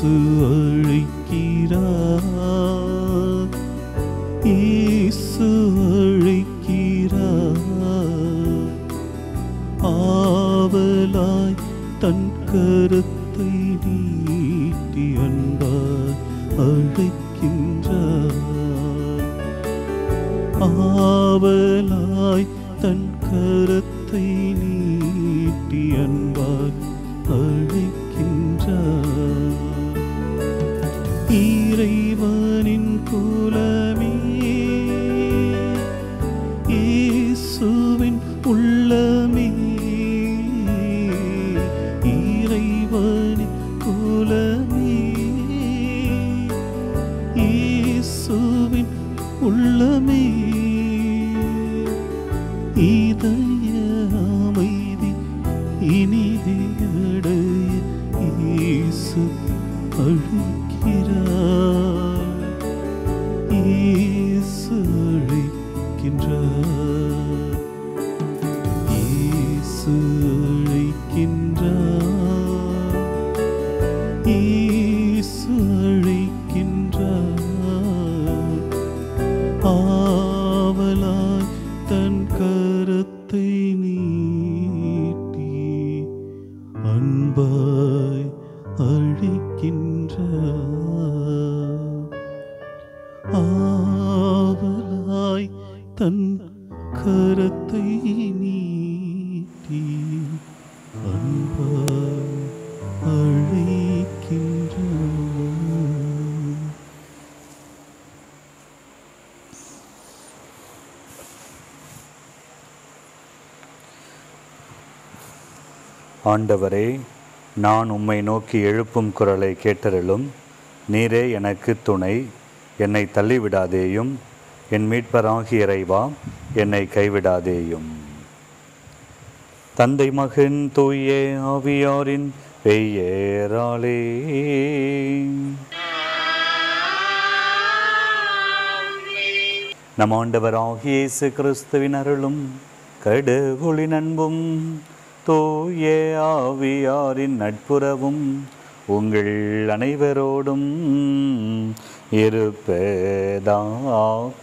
இயேசு அழைக்கிறார் இயேசு அழைக்கிறார் ஆவலாய் தன் கருத்தை நீட்டி அன்பாய் அழைக்கின்றார் ஆவலாய் தன் கரத்தை நீட்டி அன்பாய் அழைக்கின்றார் இறைவனின் குலமே இயேசுவின் உள்ளமே இறைவனின் குலமே இயேசுவின் உள்ளமே இதய அமைதி இனிதே அடைய இயேசு அழைக்கிறார் இயேசு அழைக்கின்றார் இயேசு அழைக்கின்றார் இயேசு அழைக்கின்றார் ஆவலாய் தன் கரத்தை நீட்டி அன்பாய் அழைக்கின்றார் ஆவலாய் தன் கரத்தை நீட்டி அன்பாய் அழைக்கின்றார் ஆண்டவரே நான் உம்மை நோக்கி எழுப்பும் குரலை கேட்டருளும் நீரே எனக்கு துணை என்னை தள்ளிவிடாதேயும் என் மீட்பராகிய இறைவா என்னை கைவிடாதேயும் தந்தை மகன் தூய ஆவியாரின் பெயராலே நம் ஆண்டவராகிய இயேசு கிறிஸ்துவின் அருளும் கடவுளின் அன்பும் தூய ஆவியாரின் நட்புறவும் உங்கள் அனைவரோடும் இருப்பதாக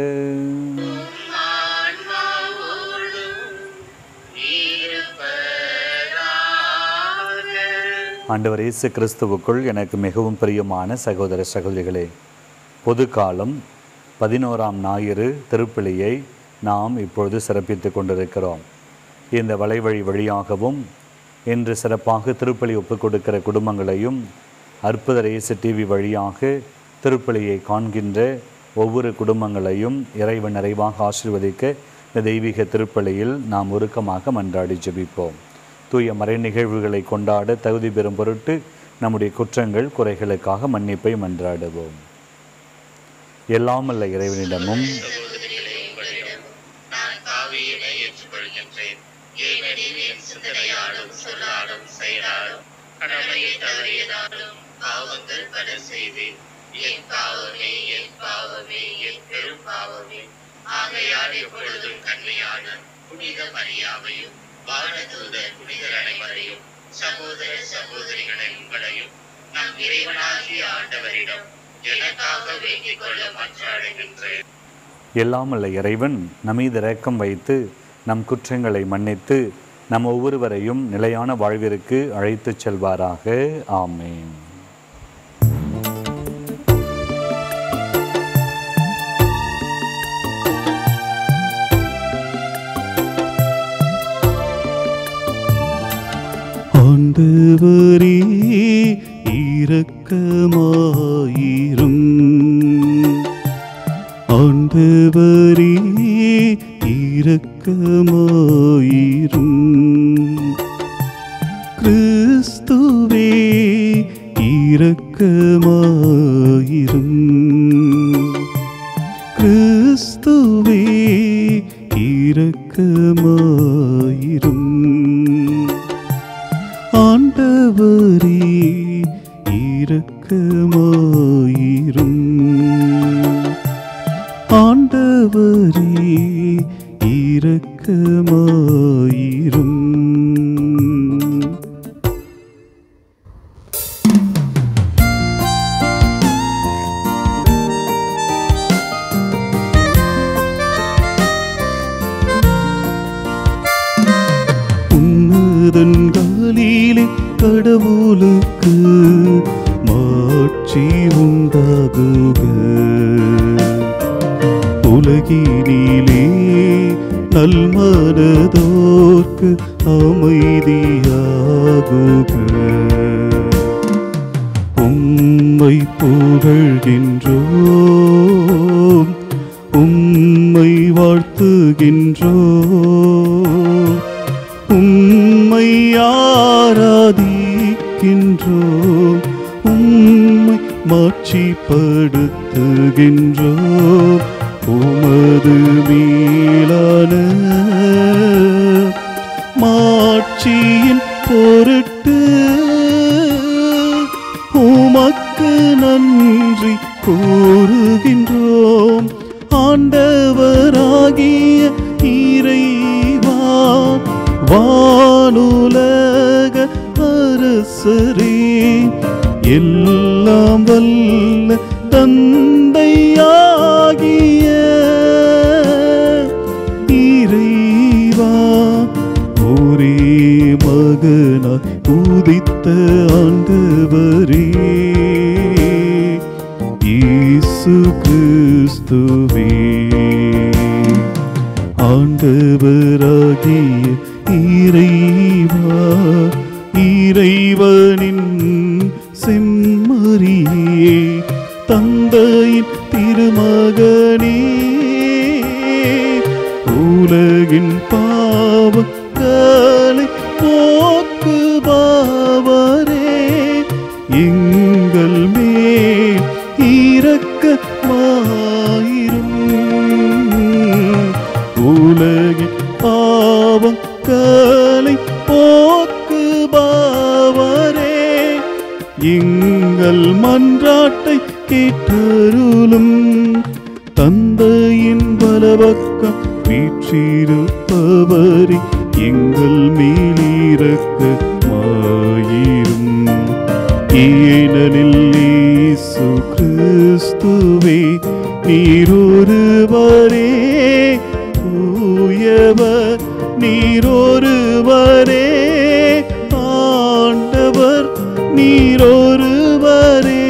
ஆண்டவர் இயேசு கிறிஸ்துவுக்குள் எனக்கு மிகவும் பிரியமான சகோதர சகோதரிகளே பொது காலம் பதினோராம் ஞாயிறு திருப்பலியை நாம் இப்பொழுது சிறப்பித்து கொண்டிருக்கிறோம் இந்த வலைவழி வழியாகவும் இன்று சிறப்பாக திருப்பலி ஒப்புக் கொடுக்கிற குடும்பங்களையும் அற்புத இயேசு டிவி வழியாக திருப்பலியை காண்கின்ற ஒவ்வொரு குடும்பங்களையும் இறைவன் நிறைவாக ஆசீர்வதிக்க இந்த தெய்வீக திருப்பலியில் நாம் உருக்கமாக மன்றாடி ஜெபிப்போம் தூய மறை நிகழ்வுகளை கொண்டாட தகுதி பெறும் பொருட்டு நம்முடைய குற்றங்கள் குறைகளுக்காக மன்னிப்பை மன்றாடுவோம் எல்லாமல்ல இறைவனிடமும் சகோதரிகளே உங்களிடம் நான் பாவியினை ஏற்றுக்கொள்கின்றேன் ஏனெனில் என் சிந்தனையாலும் சொல்லாலும் செயலாலும் கடமையை தவறியதாலும் பாவங்கள் பல செய்தேன் என் பாவமே என் பாவமே என் பெரும் பாவமே ஆகையால் எப்பொழுதும் கண்மையான புனித மரியாவையும் வானதூத புனிதர் அனைவரையும் சகோதர சகோதரிகளை உங்களையும் நம் இறைவனாகிய ஆண்டவரிடம் எனக்காக வேண்டிக் கொள்ள மன்றாடுகின்றேன் எல்லாமல்ல இறைவன் நம்மீது இரக்கம் வைத்து நம் குற்றங்களை மன்னித்து நம் ஒவ்வொருவரையும் நிலையான வாழ்விற்கு அழைத்துச் செல்வாராக ஆமென் ஆண்டவரே இரக்கமாயிரும் ஆண்டவரே இரக்கமாயிரும் கிறிஸ்துவே இரக்கமாயிரும் கிறிஸ்துவே இரக்கமாயிரும் ஆண்டவரே இரக்கமாயிரும் ஆண்டவரே இரக்கமாயிரும் கடவுளுக்கு மாட்சி உண்டாகுக உலகினிலே நல்மனதோர்க்கு அமைதியாகுக உம்மை புகழ்கின்றோம் உம்மை வாழ்த்துகின்றோம் உம்மை ஆராதிக்கின்றோம் உம்மை மாட்சிப்படுத்துகின்றோம் உமது மீளான மாட்சியின் பொருட்டு உமக்கு நன்றி கூறுகின்றோம் ஆண்டவராகிய இறைவா வானுலக அரசரே எல்லாம் வல்ல தந்தையாகிய இறைவா ஒரே மகனாய் உதித்த ஆண்டவரே இயேசு கிறிஸ்துவே ஆண்டவராகிய இறைவா இறைவனின் செம்மறியே தந்தையின் திருமகனே உலகின் பாவங்களை போக்குபவரே எங்கள் மேல் இரக்கமாயிரும் உலகின் பாவங்களை போக்குபவரே எங்கள் மன்றாட்டை கேட்டருளும் தந்தையின் பலபக்கம் வீற்றிருப்பவரே எங்கள் மேலிரக்கமாயிரும் ஏனெனில் இயேசு கிறிஸ்துவே நீரொருவரே தூயவர் நீரொருவரே ஆண்டவர் நீரொருவரே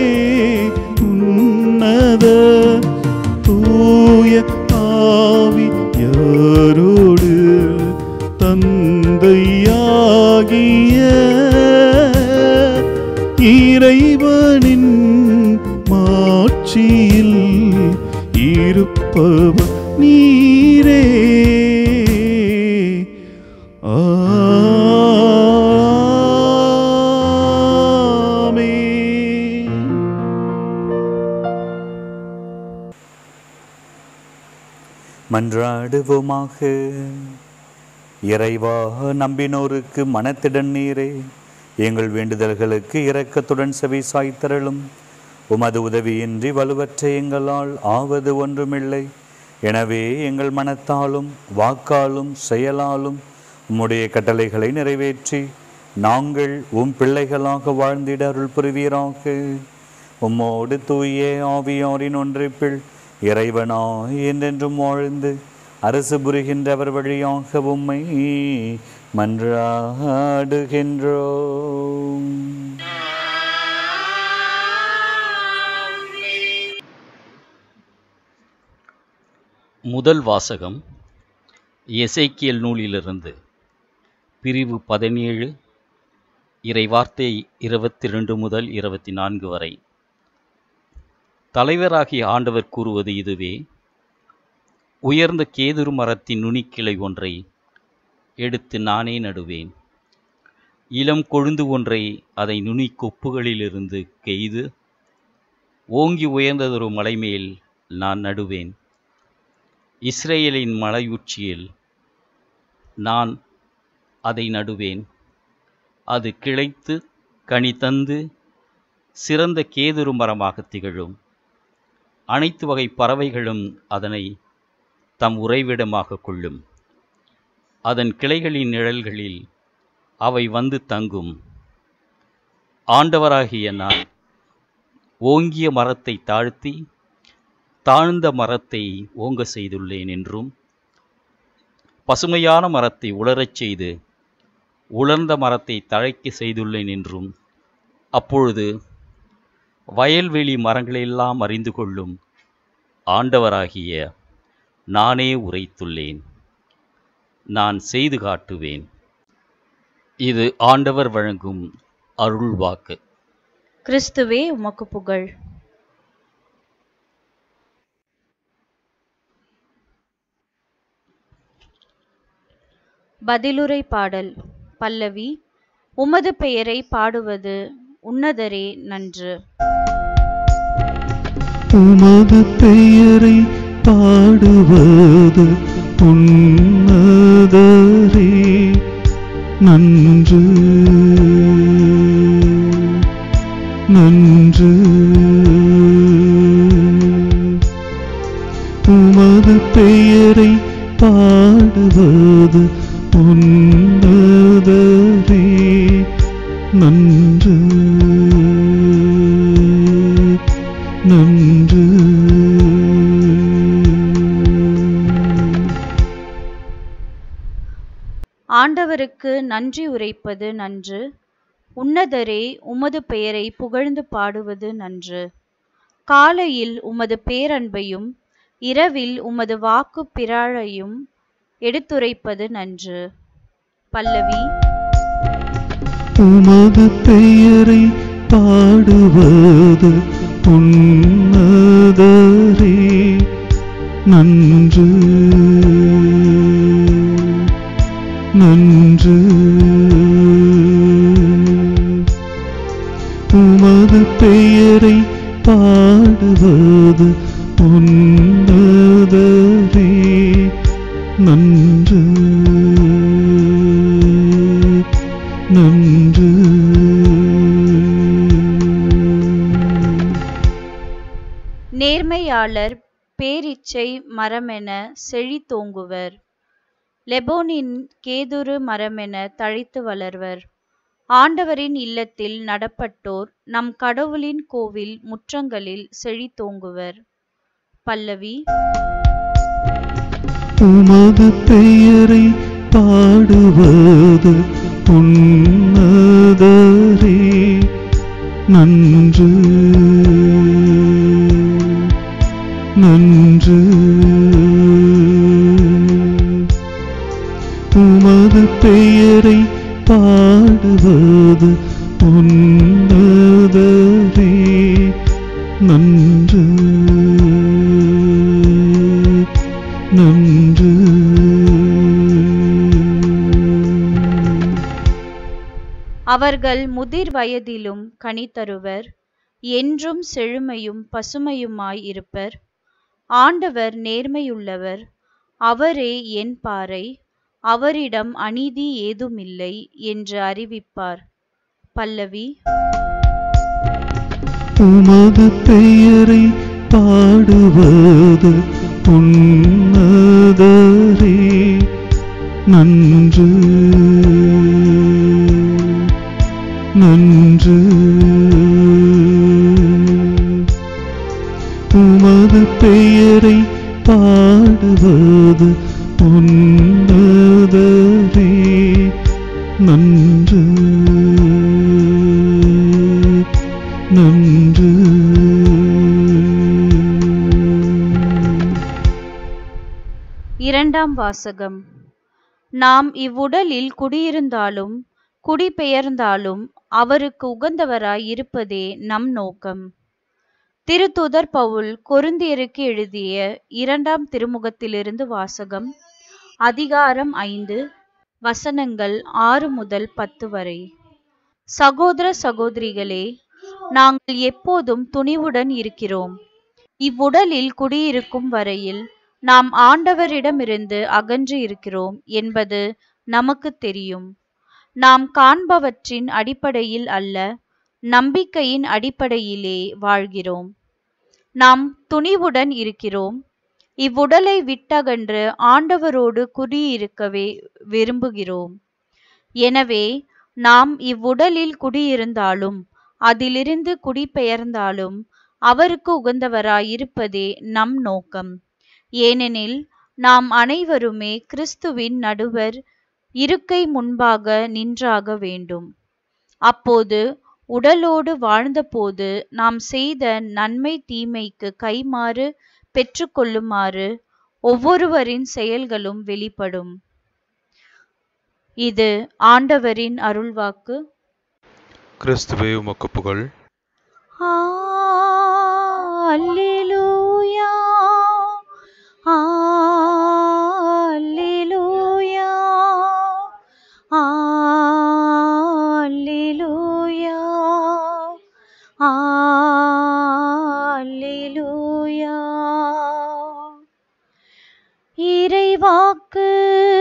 உன்னத தூய ஆவியாரோடு தந்தையாகிய இறைவனின் மாட்சியில் இருப்பவர் நீரே ஆமென். மன்றாடுவோமாக இறைவா நம்பினோருக்கு மனத்திடன் நீரே எங்கள் வேண்டுதல்களுக்கு இரக்கத்துடன் செவி சாய்த்தருளும் உமது உதவியின்றி வலுவற்ற எங்களால் ஆவது ஒன்றுமில்லை எனவே எங்கள் மனத்தாலும் வாக்காலும் செயலாலும் உம்முடைய கட்டளைகளை நிறைவேற்றி நாங்கள் உம் பிள்ளைகளாக வாழ்ந்திட அருள் புரிவீராக உம்மோடு தூய ஆவியாரின் ஒன்றிப்பில் இறைவனாய் என்றென்றும் வாழ்ந்து அரசு புரிகின்றவர் வழியாக உம்மை மன்றாடுகின்றோம் முதல் வாசகம் எசேக்கியல் நூலிலிருந்து பிரிவு பதினேழு இறைவார்த்தை இருபத்தி ரெண்டு முதல் இருபத்தி நான்கு வரை தலைவராகிய ஆண்டவர் கூறுவது இதுவே உயர்ந்த கேதுரு மரத்தின் நுனிக்கிளை ஒன்றை எடுத்து நானே நடுவேன் இளம் கொழுந்து ஒன்றை அதை நுனி கொப்புகளிலிருந்து கெய்து ஓங்கி உயர்ந்ததொரு மலைமேல் நான் நடுவேன் இஸ்ரேலின் மலையுச்சியில் நான் அதை நடுவேன் அது கிளைத்து கனி தந்து சிறந்த கேதுரு மரமாக திகழும் அனைத்து வகை பறவைகளும் அதனை தம் உறைவிடமாக கொள்ளும் அதன் கிளைகளின் நிழல்களில் அவை வந்து தங்கும் ஆண்டவராகிய நான் ஓங்கிய மரத்தை தாழ்த்தி தாழ்ந்த மரத்தை ஓங்க செய்துள்ளேன் என்றும் பசுமையான மரத்தை உலரச் செய்து உலர்ந்த மரத்தை தழைக்க செய்துள்ளேன் என்றும் அப்பொழுது வயல்வெளி மரங்களெல்லாம் அறிந்து கொள்ளும் ஆண்டவராகிய நானே உரைத்துள்ளேன் நான் செய்து காட்டுவேன் இது ஆண்டவர் வழங்கும் அருள்வாக்கு கிறிஸ்துவே உமக்கு புகழ் பதிலுரை பாடல் பல்லவி உமது பெயரை பாடுவது உன்னதரே நன்று உமது பெயரை பாடுவது உன்னதரே நன்று நன்று உமது பெயரை பாடுவது உன்னதரே நன்று நன்று ஆண்டவருக்கு நன்றி உரைப்பது நன்று உன்னதரே உமது பெயரை புகழ்ந்து பாடுவது நன்று காலையில் உமது பேரன்பையும் இரவில் உமது வாக்கு பிராழையும் எடுத்துரைப்பது நன்று பல்லவி உமது பெயரை பாடுவது உன்னதரே நன்று நன்று உமது பெயரை பாடுவது உன்னதரே நன்று நன்று நேர்மையாளர் பேரிச்சை மரமென செழித்தோங்குவர் லெபோனின் கேதுரு மரமென தழைத்து வளர்வர் ஆண்டவரின் இல்லத்தில் நடப்பட்டோர் நம் கடவுளின் கோவில் முற்றங்களில் செழித்தோங்குவர் பல்லவி உமது பெயரை பாடுவது உன்னதரே நன்று நன்று உமது பெயரை பாடுவது உன்னதரே நன்று நன்று அவர்கள் முதிர் வயதிலும் கனி தருவர் என்றும் செழுமையும் பசுமையுமாய் இருப்பர் ஆண்டவர் நேர்மையுள்ளவர் அவரே என் பாறை அவரிடம் அநீதி ஏதுமில்லை என்று அறிவிப்பார் பல்லவி உமது பெயரை பாடுவது உன்னதரே நன்று நன்று உமது பெயரை பாடுவது உன்னதரே நன்று நன்று இரண்டாம் வாசகம் நாம் இவ்வுடலில் குடியிருந்தாலும் குடிபெயர்ந்தாலும் அவருக்கு உகந்தவராய் இருப்பதே நம் நோக்கம் திருத்துதர் பவுல் கொருந்தியருக்கு எழுதிய இரண்டாம் திருமுகத்திலிருந்து வாசகம் அதிகாரம் ஐந்து வசனங்கள் ஆறு முதல் பத்து வரை சகோதர சகோதரிகளே நாங்கள் எப்போதும் துணிவுடன் இருக்கிறோம் இவ்வுடலில் குடியிருக்கும் வரையில் நாம் ஆண்டவரிடமிருந்து அகன்று இருக்கிறோம் என்பது நமக்கு தெரியும் நாம் காண்பவற்றின் அடிப்படையில் அல்ல நம்பிக்கையின் அடிப்படையிலே வாழ்கிறோம் நாம் துணிவுடன் இருக்கிறோம் இவ்வுடலை விட்டகன்று ஆண்டவரோடு குடியிருக்கவே விரும்புகிறோம் எனவே நாம் இவ்வுடலில் குடியிருந்தாலும் அதிலிருந்து குடிபெயர்ந்தாலும் அவருக்கு உகந்தவராயிருப்பதே நம் நோக்கம் ஏனெனில் நாம் அனைவருமே கிறிஸ்துவின் நடுவர் இருக்கை முன்பாக நின்றாக வேண்டும் அப்போது உடலோடு வாழ்ந்தபோது நாம் செய்த நன்மை தீமைக்கு கைமாறு பெற்றுக்கொள்ளுமாறு ஒவ்வொருவரின் செயல்களும் வெளிப்படும் இது ஆண்டவரின் அருள்வாக்கு கிறிஸ்துவே உமக்கு புகழ் அல்லேலூயா அல்லேலூயா அல்லேலூயா அல்லேலூயா இறைவாக்கு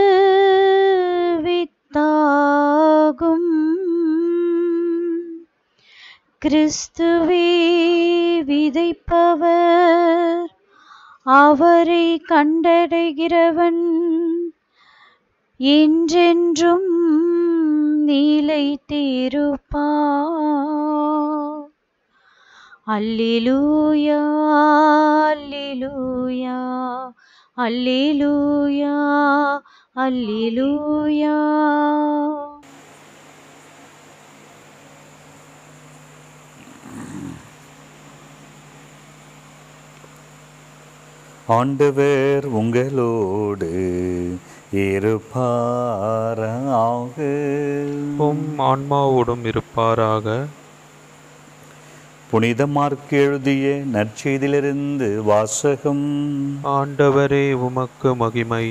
வித்தாகும் கிறிஸ்துவே விதைப்பவர் அவரை கண்டடைகிறவன் என்றென்றும் நிலைத்திருப்பார் அல்லேலூயா அல்லேலூயா அல்லேலூயா அல்லேலூயா ஆண்டவர் உங்களோடு இருப்பாராக உம் ஆன்மாவோடும் இருப்பாராக புனித மார்க் எழுதிய நற்செய்தியிலிருந்து வாசகம் ஆண்டவரே உமக்கு மகிமை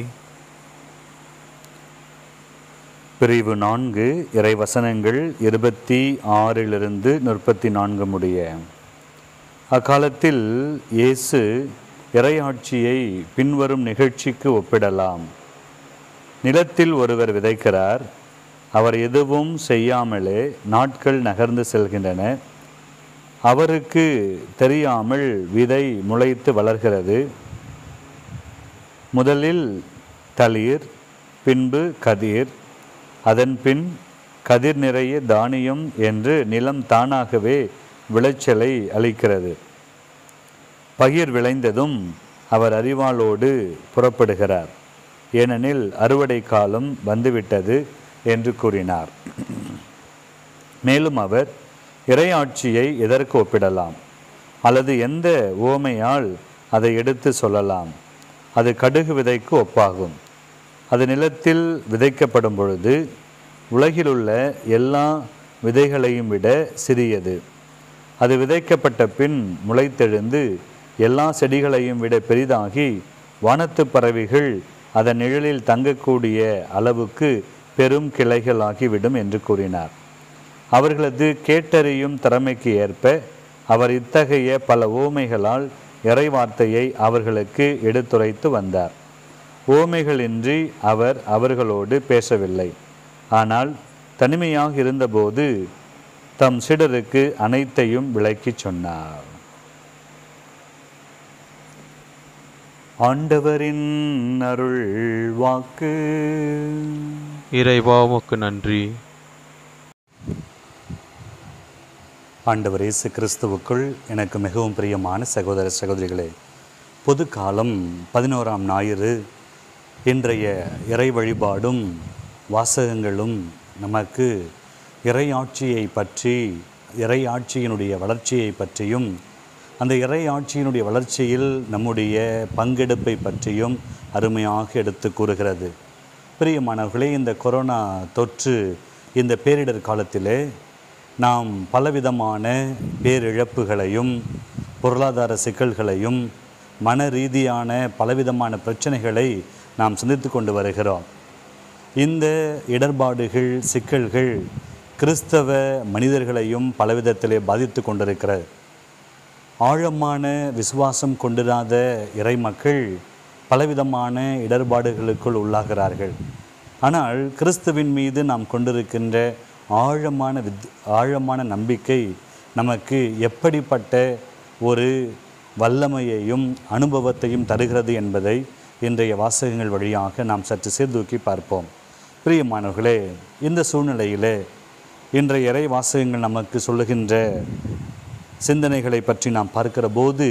பிரிவு நான்கு இறைவசனங்கள் இருபத்தி ஆறிலிருந்து முப்பத்தி நான்கு முடிய அக்காலத்தில் இயேசு இறையாட்சியை பின்வரும் நிகழ்ச்சிக்கு ஒப்பிடலாம் நிலத்தில் ஒருவர் விதைக்கிறார் அவர் எதுவும் செய்யாமலே நாட்கள் நகர்ந்து செல்கின்றன அவருக்கு தெரியாமல் விதை முளைத்து வளர்கிறது முதலில் தளிர் பின்பு கதிர் அதன் பின் கதிர் நிறைய தானியம் என்று நிலம் தானாகவே விளைச்சலை அளிக்கிறது பயிர் விளைந்ததும் அவர் அறிவாளோடு புறப்படுகிறார் ஏனெனில் அறுவடை காலம் வந்துவிட்டது என்று கூறினார் மேலும் அவர் இறையாட்சியை எதற்கு ஒப்பிடலாம் அல்லது எந்த ஓமையால் அதை எடுத்து சொல்லலாம் அது கடுகு விதைக்கு ஒப்பாகும் அது நிலத்தில் விதைக்கப்படும் பொழுது உலகிலுள்ள எல்லா விதைகளையும் விட சிறியது அது விதைக்கப்பட்ட பின் முளைத்தெழுந்து எல்லா செடிகளையும் விட பெரிதாகி வானத்து பறவைகள் அதன் நிழலில் தங்கக்கூடிய அளவுக்கு பெரும் கிளைகளாகிவிடும் என்று கூறினார் அவர்களது கேட்டறியும் திறமைக்கு ஏற்ப அவர் இத்தகைய பல ஓமைகளால் இறைவார்த்தையை அவர்களுக்கு எடுத்துரைத்து வந்தார் ஓமைகளின்றி அவர் அவர்களோடு பேசவில்லை ஆனால் தனிமையாக இருந்தபோது தம் சிடருக்கு அனைத்தையும் விளக்கிச் சொன்னார் ஆண்டவரின் அருள் வாக்கு இறைவா உமக்கு நன்றி ஆண்டவர் இயேசு கிறிஸ்துவுக்குள் எனக்கு மிகவும் பிரியமான சகோதர சகோதரிகளே பொது காலம் பதினோராம் ஞாயிறு இன்றைய இறை வழிபாடும் வாசகங்களும் நமக்கு இறையாட்சியை பற்றி இறையாட்சியினுடைய வளர்ச்சியை பற்றியும் அந்த இறையாட்சியினுடைய வளர்ச்சியில் நம்முடைய பங்கெடுப்பை பற்றியும் அருமையாக எடுத்து கூறுகிறது பிரியமானவர்களே இந்த கொரோனா தொற்று இந்த பேரிடர் காலத்திலே நாம் பலவிதமான பேரிழப்புகளையும் பொருளாதார சிக்கல்களையும் மன ரீதியான பலவிதமான பிரச்சனைகளை நாம் சந்தித்து கொண்டு வருகிறோம் இந்த இடர்பாடுகள் சிக்கல்கள் கிறிஸ்தவ மனிதர்களையும் பலவிதத்திலே பாதித்து கொண்டிருக்கிறது ஆழமான விசுவாசம் கொண்டிராத இறைமக்கள் பலவிதமான இடர்பாடுகளுக்குள் உள்ளாகிறார்கள் ஆனால் கிறிஸ்துவின் மீது நாம் கொண்டிருக்கின்ற ஆழமான வித் ஆழமான நம்பிக்கை நமக்கு எப்படிப்பட்ட ஒரு வல்லமையையும் அனுபவத்தையும் தருகிறது என்பதை இன்றைய வாசகங்கள் வழியாக நாம் சற்று சீர்தூக்கி பார்ப்போம் பிரியமானவர்களே இந்த சூழ்நிலையிலே இன்றைய இறை வாசகங்கள் நமக்கு சொல்லுகின்ற சிந்தனைகளை பற்றி நாம் பார்க்கிற போது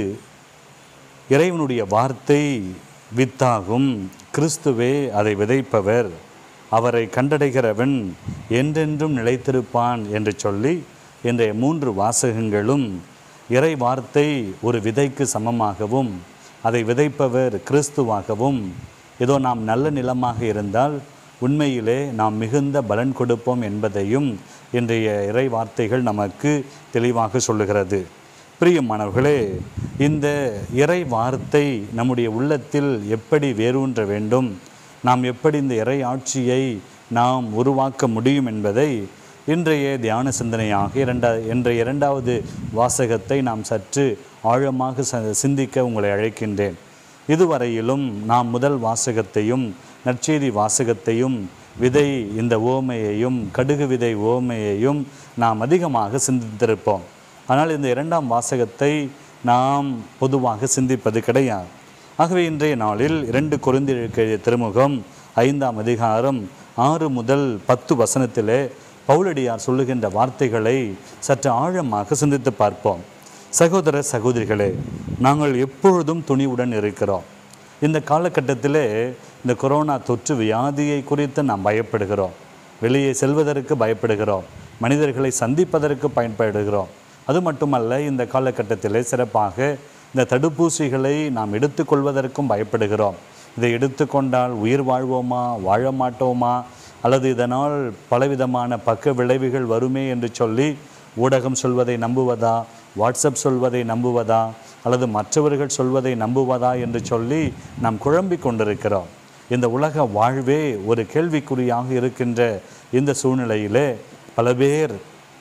இறைவனுடைய வார்த்தை வித்தாகும் கிறிஸ்துவே அதை விதைப்பவர் அவரை கண்டடைகிறவன் என்றென்றும் நிலைத்திருப்பான் என்று சொல்லி இன்றைய மூன்று வாசகங்களும் இறை வார்த்தை ஒரு விதைக்கு சமமாகவும் அதை விதைப்பவர் கிறிஸ்துவாகவும் ஏதோ நாம் நல்ல நிலமாக இருந்தால் உண்மையிலே நாம் மிகுந்த பலன் கொடுப்போம் என்பதையும் இன்றைய இறை வார்த்தைகள் நமக்கு தெளிவாக சொல்லுகிறது பிரியமானவர்களே இந்த இறை வார்த்தை நம்முடைய உள்ளத்தில் எப்படி வேரூன்ற வேண்டும் நாம் எப்படி இந்த இறை ஆட்சியை நாம் உருவாக்க முடியும் என்பதை இன்றைய தியான சிந்தனையாக இரண்டா இன்றைய இரண்டாவது வாசகத்தை நாம் சற்று ஆழமாக ச- சிந்திக்க உங்களை அழைக்கின்றேன் இதுவரையிலும் நாம் முதல் வாசகத்தையும் நற்செய்தி வாசகத்தையும் விதை இந்த ஓமையையும் கடுகு விதை ஓமையையும் நாம் அதிகமாக சிந்தித்திருப்போம் ஆனால் இந்த இரண்டாம் வாசகத்தை நாம் பொதுவாக சிந்திப்பது கிடையாது ஆகவே இன்றைய நாளில் இரண்டு குருந்திற்கு எழுதிய திருமுகம் ஐந்தாம் அதிகாரம் ஆறு முதல் பத்து வசனத்திலே பவுலடியார் சொல்லுகின்ற வார்த்தைகளை சற்று ஆழமாக சிந்தித்து பார்ப்போம் சகோதர சகோதரிகளே நாங்கள் எப்பொழுதும் துணிவுடன் இருக்கிறோம் இந்த காலகட்டத்திலே இந்த கொரோனா தொற்று வியாதியை குறித்து நாம் பயப்படுகிறோம் வெளியே செல்வதற்கு பயப்படுகிறோம் மனிதர்களை சந்திப்பதற்கு பயன்படுகிறோம் அது மட்டுமல்ல இந்த காலகட்டத்திலே சிறப்பாக இந்த தடுப்பூசிகளை நாம் எடுத்துக்கொள்வதற்கும் பயப்படுகிறோம் இதை எடுத்துக்கொண்டால் உயிர் வாழ்வோமா வாழ மாட்டோமா அல்லது இதனால் பலவிதமான பக்க விளைவுகள் வருமே என்று சொல்லி ஊடகம் சொல்வதை நம்புவதா வாட்ஸ்அப் சொல்வதை நம்புவதா அல்லது மற்றவர்கள் சொல்வதை நம்புவதா என்று சொல்லி நாம் குழம்பிக் கொண்டிருக்கிறோம் இந்த உலக வாழ்வே ஒரு கேள்விக்குறியாக இருக்கின்ற இந்த சூழ்நிலையிலே பல பேர்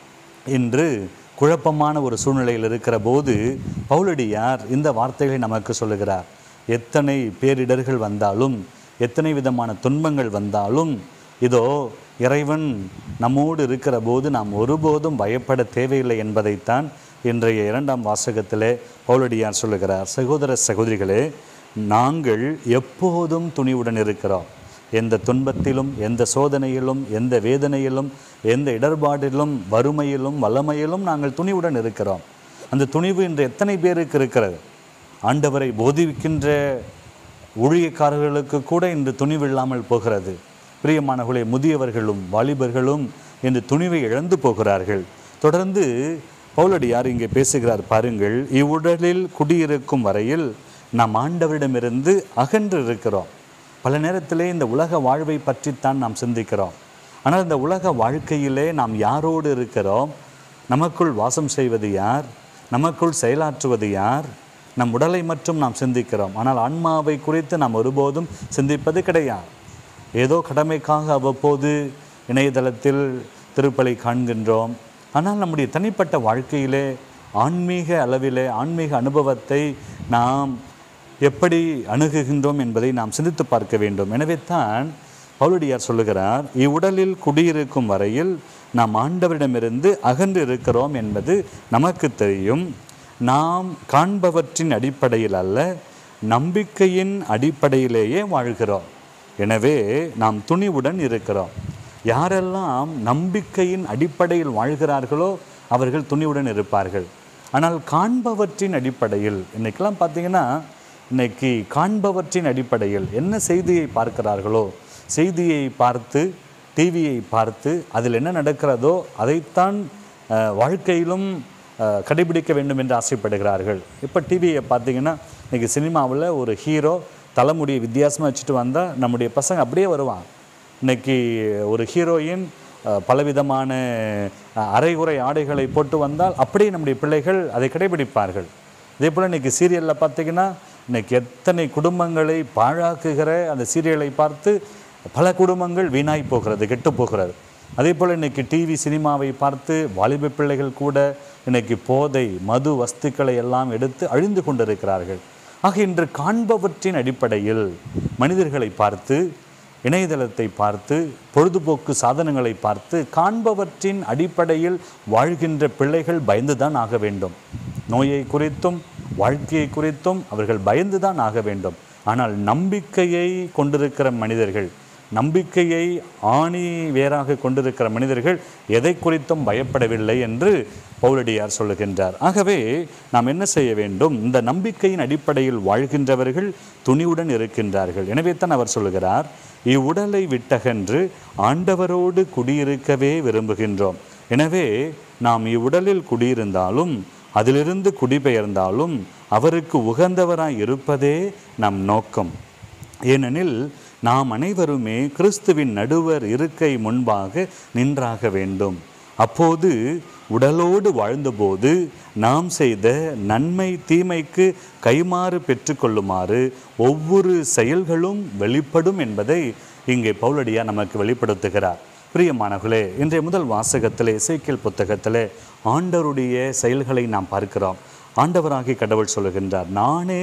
இன்று குழப்பமான ஒரு சூழ்நிலையில் இருக்கிற போது பவுலடியார் இந்த வார்த்தைகளை நமக்கு சொல்லுகிறார் எத்தனை பேரிடர்கள் வந்தாலும் எத்தனை விதமான துன்பங்கள் வந்தாலும் இதோ இறைவன் நம்மோடு இருக்கிற போது நாம் ஒருபோதும் பயப்பட தேவையில்லை என்பதைத்தான் இன்றைய இரண்டாம் வாசகத்திலே பவுலடியார் சொல்லுகிறார் சகோதர சகோதரிகளே நாங்கள் எப்போதும் துணிவுடன் இருக்கிறோம் எந்த துன்பத்திலும் எந்த சோதனையிலும் எந்த வேதனையிலும் எந்த இடர்பாடிலும் வறுமையிலும் வல்லமையிலும் நாங்கள் துணிவுடன் இருக்கிறோம் அந்த துணிவு இன்று எத்தனை பேருக்கு இருக்கிறது ஆண்டவரை போதிக்கின்ற ஊழியக்காரர்களுக்கு கூட இன்று துணிவு இல்லாமல் போகிறது பிரியமானவர்களே முதியவர்களும் வாலிபர்களும் இன்று துணிவை இழந்து போகிறார்கள் தொடர்ந்து பவுலடியார் இங்கே பேசுகிறார் பாருங்கள் இவ்வுடலில் குடியிருக்கும் வரையில் நாம் ஆண்டவரிடமிருந்து அகன்று இருக்கிறோம் பல நேரத்திலே இந்த உலக வாழ்வை பற்றித்தான் நாம் சிந்திக்கிறோம் ஆனால் இந்த உலக வாழ்க்கையிலே நாம் யாரோடு இருக்கிறோம் நமக்குள் வாசம் செய்வது யார் நமக்குள் செயலாற்றுவது யார் நம் உடலை மட்டும் நாம் சிந்திக்கிறோம் ஆனால் ஆன்மாவை குறித்து நாம் ஒருபோதும் சிந்திப்பது கிடையாது ஏதோ கடமைக்காக அவ்வப்போது இணையதளத்தில் திருப்பலை காண்கின்றோம் ஆனால் நம்முடைய தனிப்பட்ட வாழ்க்கையிலே ஆன்மீக அளவிலே ஆன்மீக அனுபவத்தை நாம் எப்படி அணுகுகின்றோம் என்பதை நாம் சிந்தித்து பார்க்க வேண்டும் எனவே தான் பவுலடியார் சொல்லுகிறார் இவ்வுடலில் குடியிருக்கும் வரையில் நாம் ஆண்டவரிடமிருந்து அகன்று இருக்கிறோம் என்பது நமக்கு தெரியும் நாம் காண்பவற்றின் அடிப்படையில் அல்ல நம்பிக்கையின் அடிப்படையிலேயே வாழ்கிறோம் எனவே நாம் துணிவுடன் இருக்கிறோம் யாரெல்லாம் நம்பிக்கையின் அடிப்படையில் வாழ்கிறார்களோ அவர்கள் துணிவுடன் இருப்பார்கள் ஆனால் காண்பவற்றின் அடிப்படையில் இன்னைக்கெல்லாம் பார்த்தீங்கன்னா இன்னைக்கு காண்பவற்றின் அடிப்படையில் என்ன செய்தியை பார்க்கிறார்களோ செய்தியை பார்த்து டிவியை பார்த்து அதில் என்ன நடக்கிறதோ அதைத்தான் அஹ், வாழ்க்கையிலும் அஹ், கடைபிடிக்க வேண்டும் என்று ஆசைப்படுகிறார்கள் இப்போ டிவியை பார்த்தீங்கன்னா இன்னைக்கு சினிமாவில் ஒரு ஹீரோ தலைமுடியை வித்தியாசமாக வச்சுட்டு வந்தால் நம்முடைய பசங்க அப்படியே வருவான் இன்னைக்கு ஒரு ஹீரோயின் அஹ், பலவிதமான அஹ், அரைகுறை ஆடைகளை போட்டு வந்தால் அப்படியே நம்முடைய பிள்ளைகள் அதை கடைபிடிப்பார்கள் இதே போல் இன்னைக்கு சீரியலில் பார்த்தீங்கன்னா இன்னைக்கு எத்தனை குடும்பங்களை பாழாக்குகிற அந்த சீரியலை பார்த்து பல குடும்பங்கள் வீணாய் போகிறது கெட்டு போகிறது அதே போல் இன்னைக்கு டிவி சினிமாவை பார்த்து வாலிப பிள்ளைகள் கூட இன்னைக்கு போதை மது வஸ்துக்களை எல்லாம் எடுத்து அழிந்து கொண்டிருக்கிறார்கள் ஆக இன்று காண்பவற்றின் அடிப்படையில் மனிதர்களை பார்த்து இணையதளத்தை பார்த்து பொழுதுபோக்கு சாதனங்களை பார்த்து காண்பவற்றின் அடிப்படையில் வாழ்கின்ற பிள்ளைகள் பயந்துதான் ஆக வேண்டும் நோயை குறித்தும் வாழ்க்கையை குறித்தும் அவர்கள் பயந்துதான் ஆக வேண்டும் ஆனால் நம்பிக்கையை கொண்டிருக்கிற மனிதர்கள் நம்பிக்கையை ஆணி வேறாக கொண்டிருக்கிற மனிதர்கள் எதை குறித்தும் பயப்படவில்லை என்று பவுலடியார் சொல்லுகின்றார் ஆகவே நாம் என்ன செய்ய வேண்டும் இந்த நம்பிக்கையின் அடிப்படையில் வாழ்கின்றவர்கள் துணிவுடன் இருக்கின்றார்கள் எனவே தான் அவர் சொல்லுகிறார் இவ்வுடலை விட்டகன்று ஆண்டவரோடு குடியிருக்கவே விரும்புகின்றோம் எனவே நாம் இவ்வுடலில் குடியிருந்தாலும் அதிலிருந்து குடிபெயர்ந்தாலும் அவருக்கு உகந்தவராய் இருப்பதே நம் நோக்கம் ஏனெனில் நாம் அனைவருமே கிறிஸ்துவின் நடுவர் இருக்கை முன்பாக நின்றாக வேண்டும் அப்போது உடலோடு வாழ்ந்தபோது நாம் செய்த நன்மை தீமைக்கு கைமாறு பெற்றுக்கொள்ளுமாறு ஒவ்வொரு செயல்களும் வெளிப்படும் என்பதை இங்கே பவுலடியா நமக்கு வெளிப்படுத்துகிறார் பிரியமானவர்களே இன்றைய முதல் வாசகத்திலே இசைக்கியல் புத்தகத்திலே ஆண்டவருடைய செயல்களை நாம் பார்க்கிறோம் ஆண்டவராகி கடவுள் சொல்லுகின்றார் நானே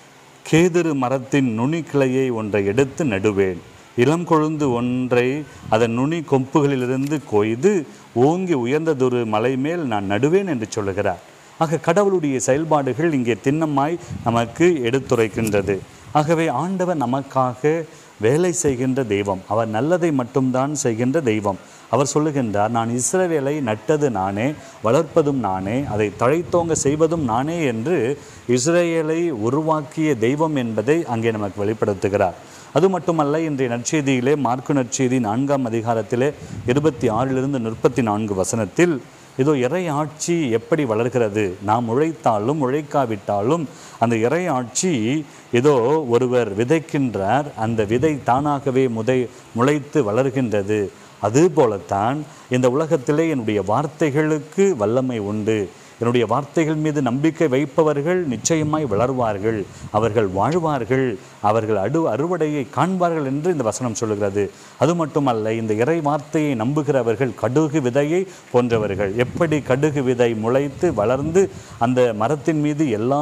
கேதுரு மரத்தின் நுனி கிளையை ஒன்றை எடுத்து நடுவேன் இளம் கொழுந்து ஒன்றை அதன் நுனி கொம்புகளிலிருந்து கொய்து ஓங்கி உயர்ந்ததொரு மலை மேல் நான் நடுவேன் என்று சொல்லுகிறார் ஆக கடவுளுடைய செயல்பாடுகள் இங்கே திண்ணமாய் நமக்கு எடுத்துரைக்கின்றது ஆகவே ஆண்டவர் நமக்காக வேலை செய்கின்ற தெய்வம் அவர் நல்லதை மட்டும்தான் செய்கின்ற தெய்வம் அவர் சொல்லுகின்றார் நான் இஸ்ரவேலை நட்டது நானே வளர்ப்பதும் நானே அதை தழைத்தோங்க செய்வதும் நானே என்று இஸ்ரேலை உருவாக்கிய தெய்வம் என்பதை அங்கே நமக்கு வெளிப்படுத்துகிறார் அது மட்டுமல்ல இன்றைய நற்செய்தியிலே மார்க்கு நற்செய்தி நான்காம் அதிகாரத்திலே இருபத்தி ஆறிலிருந்து முப்பத்தி நான்கு வசனத்தில் இதோ இறை ஆட்சி எப்படி வளர்கிறது நாம் உழைத்தாலும் உழைக்காவிட்டாலும் அந்த இறை ஆட்சி ஏதோ ஒருவர் விதைக்கின்றார் அந்த விதை தானாகவே முதை முளைத்து வளர்கின்றது அதுபோலத்தான் இந்த உலகத்திலே என்னுடைய வார்த்தைகளுக்கு வல்லமை உண்டு என்னுடைய வார்த்தைகள் மீது நம்பிக்கை வைப்பவர்கள் நிச்சயமாய் வளர்வார்கள் அவர்கள் வாழ்வார்கள் அவர்கள் அடு அறுவடையை காண்பார்கள் என்று இந்த வசனம் சொல்லுகிறது அது மட்டுமல்ல இந்த இறை வார்த்தையை நம்புகிறவர்கள் கடுகு விதையை போன்றவர்கள் எப்படி கடுகு விதை முளைத்து வளர்ந்து அந்த மரத்தின் மீது எல்லா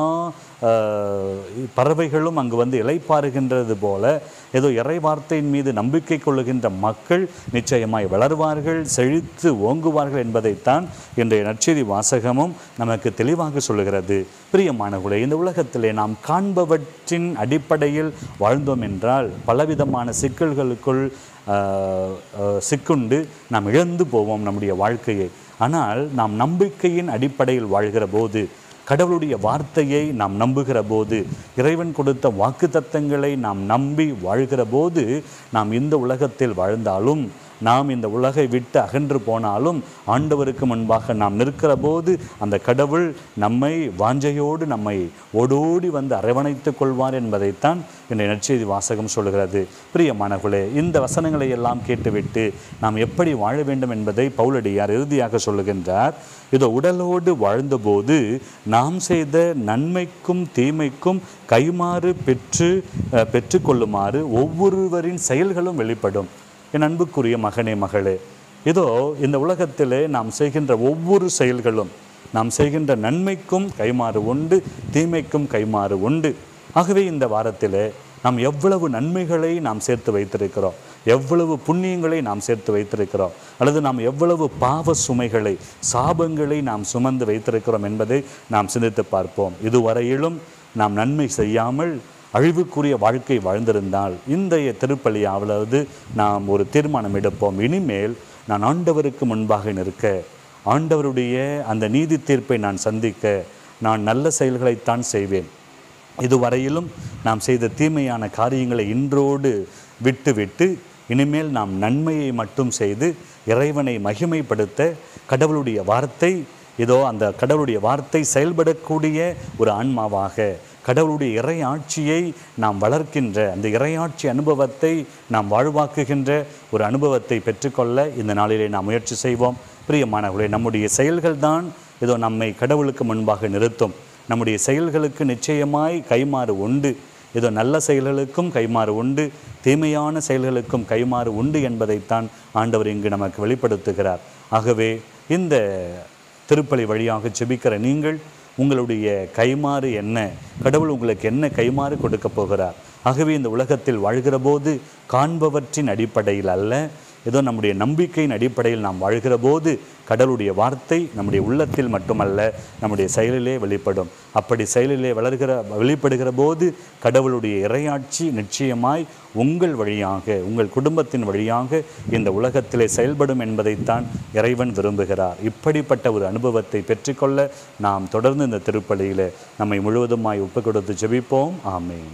ஆஹ், பறவைகளும் அங்கு வந்து இலைப்பாறுகின்றது போல ஏதோ இறை வார்த்தையின் மீது நம்பிக்கை கொள்ளுகின்ற மக்கள் நிச்சயமாய் வளர்வார்கள் செழித்து ஓங்குவார்கள் என்பதைத்தான் இன்றைய நற்செய்தி வாசகமும் நமக்கு தெளிவாக சொல்லுகிறது பிரியமானவர்களே இந்த உலகத்திலே நாம் காண்பவற்றின் அடிப்படையில் வாழ்ந்தோம் என்றால் பலவிதமான சிக்கல்களுக்குள் ஆஹ், ஆஹ், சிக்குண்டு நாம் இழந்து போவோம் நம்முடைய வாழ்க்கையை ஆனால் நாம் நம்பிக்கையின் அடிப்படையில் வாழ்கிற போது கடவுளுடைய வார்த்தையை நாம் நம்புகிற போது இறைவன் கொடுத்த வாக்குத்தத்தங்களை நாம் நம்பி வாழ்கிற போது நாம் இந்த உலகத்தில் வாழ்ந்தாலும் நாம் இந்த உலகை விட்டு அகன்று போனாலும் ஆண்டவருக்கு முன்பாக நாம் நிற்கிற போது அந்த கடவுள் நம்மை வாஞ்சையோடு நம்மை ஓடோடி வந்து அரவணைத்துக் கொள்வார் என்பதைத்தான் இன்றைய நற்செய்தி வாசகம் சொல்கிறது பிரியமானவர்களே இந்த வசனங்களை எல்லாம் கேட்டுவிட்டு நாம் எப்படி வாழ வேண்டும் என்பதை பவுலடியார் இறுதியாக சொல்லுகின்றார் இதோ உடலோடு வாழ்ந்தபோது நாம் செய்த நன்மைக்கும் தீமைக்கும் கைமாறு பெற்று அஹ், பெற்றுக்கொள்ளுமாறு ஒவ்வொருவரின் செயல்களும் வெளிப்படும் என் அன்புக்குரிய மகனே மகளே இதோ இந்த உலகத்திலே நாம் செய்கின்ற ஒவ்வொரு செயல்களும் நாம் செய்கின்ற நன்மைக்கும் கைமாறு உண்டு தீமைக்கும் கைமாறு உண்டு ஆகவே இந்த வாரத்திலே நாம் எவ்வளவு நன்மைகளை நாம் சேர்த்து வைத்திருக்கிறோம் எவ்வளவு புண்ணியங்களை நாம் சேர்த்து வைத்திருக்கிறோம் அல்லது நாம் எவ்வளவு பாவ சுமைகளை சாபங்களை நாம் சுமந்து வைத்திருக்கிறோம் என்பதை நாம் சிந்தித்து பார்ப்போம் இதுவரையிலும் நாம் நன்மை செய்யாமல் அழிவுக்குரிய வாழ்க்கை வாழ்ந்திருந்தால் இன்றைய திருப்பலியாவது நாம் ஒரு தீர்மானம் எடுப்போம் இனிமேல் நான் ஆண்டவருக்கு முன்பாக நிற்க ஆண்டவருடைய அந்த நீதி தீர்ப்பை நான் சந்திக்க நான் நல்ல செயல்களைத்தான் செய்வேன் இதுவரையிலும் நாம் செய்த தீமையான காரியங்களை இன்றோடு விட்டுவிட்டு இனிமேல் நாம் நன்மையை மட்டும் செய்து இறைவனை மகிமைப்படுத்த கடவுளுடைய வார்த்தை இதோ அந்த கடவுளுடைய வார்த்தை செயல்படக்கூடிய ஒரு ஆன்மாவாக கடவுளுடைய இறை ஆட்சியை நாம் வளர்க்கின்ற அந்த இறையாட்சி அனுபவத்தை நாம் வாழ்வாக்குகின்ற ஒரு அனுபவத்தை பெற்றுக்கொள்ள இந்த நாளிலே நாம் முயற்சி செய்வோம் பிரியமானவர்களே நம்முடைய செயல்கள்தான் இதோ நம்மை கடவுளுக்கு முன்பாக நிறுத்தும் நம்முடைய செயல்களுக்கு நிச்சயமாய் கைமாறு உண்டு இதோ நல்ல செயல்களுக்கும் கைமாறு உண்டு தீமையான செயல்களுக்கும் கைமாறு உண்டு என்பதைத்தான் ஆண்டவர் இங்கு நமக்கு வெளிப்படுத்துகிறார் ஆகவே இந்த திருப்பலி வழியாக செபிக்கிற நீங்கள் உங்களுடைய கைமாறு என்ன கடவுள் உங்களுக்கு என்ன கைமாறு கொடுக்க போகிறார் ஆகவே இந்த உலகத்தில் வாழ்கிற போது காண்பவற்றின் அடிப்படையில் அல்ல ஏதோ நம்முடைய நம்பிக்கையின் அடிப்படையில் நாம் வாழ்கிற போது கடவுளுடைய வார்த்தை நம்முடைய உள்ளத்தில் மட்டுமல்ல நம்முடைய செயலிலே வெளிப்படும் அப்படி செயலிலே வளர்கிற வெளிப்படுகிற போது கடவுளுடைய இறையாட்சி நிச்சயமாய் உங்கள் வழியாக உங்கள் குடும்பத்தின் வழியாக இந்த உலகத்திலே செயல்படும் என்பதைத்தான் இறைவன் விரும்புகிறார் இப்படிப்பட்ட ஒரு அனுபவத்தை பெற்றுக்கொள்ள நாம் தொடர்ந்து இந்த திருப்பலியிலே நம்மை முழுவதுமாய் ஒப்புக் கொடுத்து ஜெபிப்போம் ஆமென்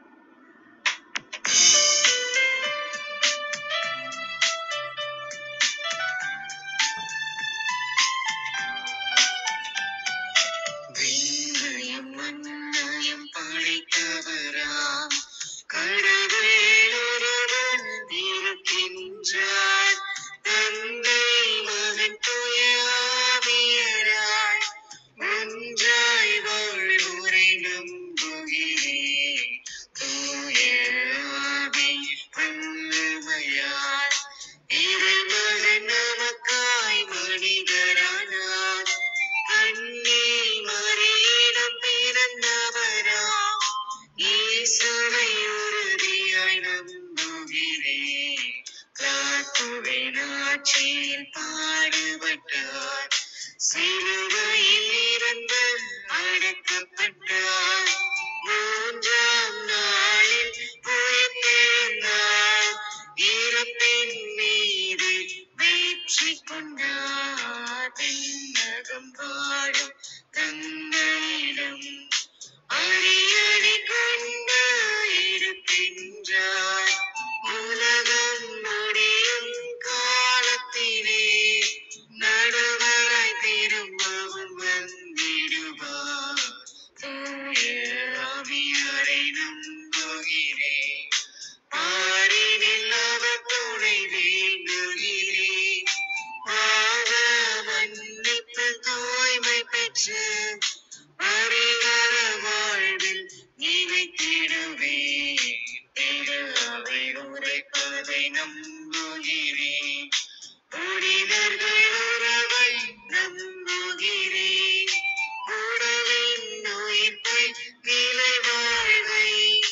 விண்ணையும் மண்ணையும் படைத்தவராம் கடவுள் ஒருவன் இருக்கின்றார் தந்தை மகன் தூய ஆவியராய் ஒன்றாய் வாழ்வுரை நம்புகிறேன் தூய ஆவி வல்லமையால் இறைமகன் நமக்காய் மனிதரானார் அன்னி மறியிடம் பிறந்தவராம் இயேசுவை உறுதியாய் நம்புகிறேன் காத்துவின் ஆட்சியில் பாடுபட்டார் சிலுவையில் இருந்து அடக்கப்பட்டார் மூன்றாம் நாளில் உயிர்த்தெழுந்தார் இறப்பின் மீது வெற்றி கொண்டார் தென்னகம் வாழும் தந்தையிடம் அரியணை கொண்டு இருக்கின்றார் உலகம் முடியும் காலத்திலே நடுவராய் திரும்பவும் வந்திடுவார் தூய ஆவியாரை நம்புகிறேன் பாரினில் அவர் துணை வேண்டுகிறேன் பாவ மன்னிப்பு தூய்மை பெற்று பரிகார வாழ்வில் நினைத்திடுவேன் திரு அவை உரைப்பதை நம்புகிறேன் புனிதர்கள் உறவை நம்புகிறேன் உடலின் உயிர்ப்பை நிலை வாழ்வை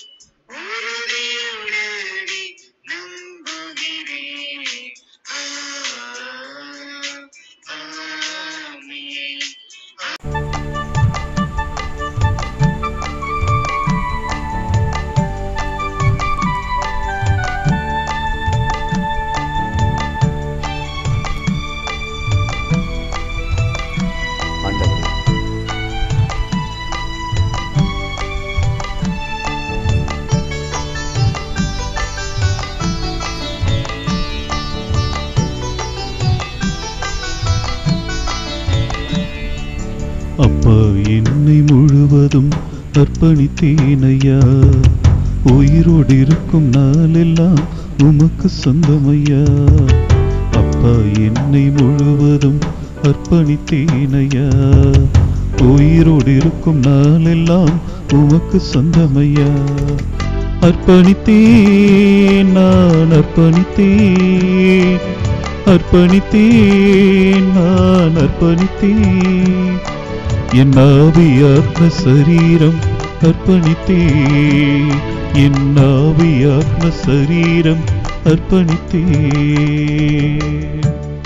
உறுதியுடனே நம்புகிறேன் ஆ, ஆமென். ஆண்டவரே அப்பா என்னை முழுவதும் அர்ப்பணித்தேனையா உயிரோடு இருக்கும் நாளெல்லாம் உமக்கு சொந்தமையா அப்பா என்னை முழுவதும் அர்ப்பணித்தேனையா உயிரோடு இருக்கும் நாளெல்லாம் உமக்கு சொந்தமையா அர்ப்பணித்தேன் நான் அர்ப்பணித்தேன் அர்ப்பணித்தேன் நான் அர்ப்பணித்தேன் என் ஆவி ஆத்ம சரீரம் அர்ப்பணித்தேன் என் ஆவி ஆத்ம சரீரம் அர்ப்பணித்தேன்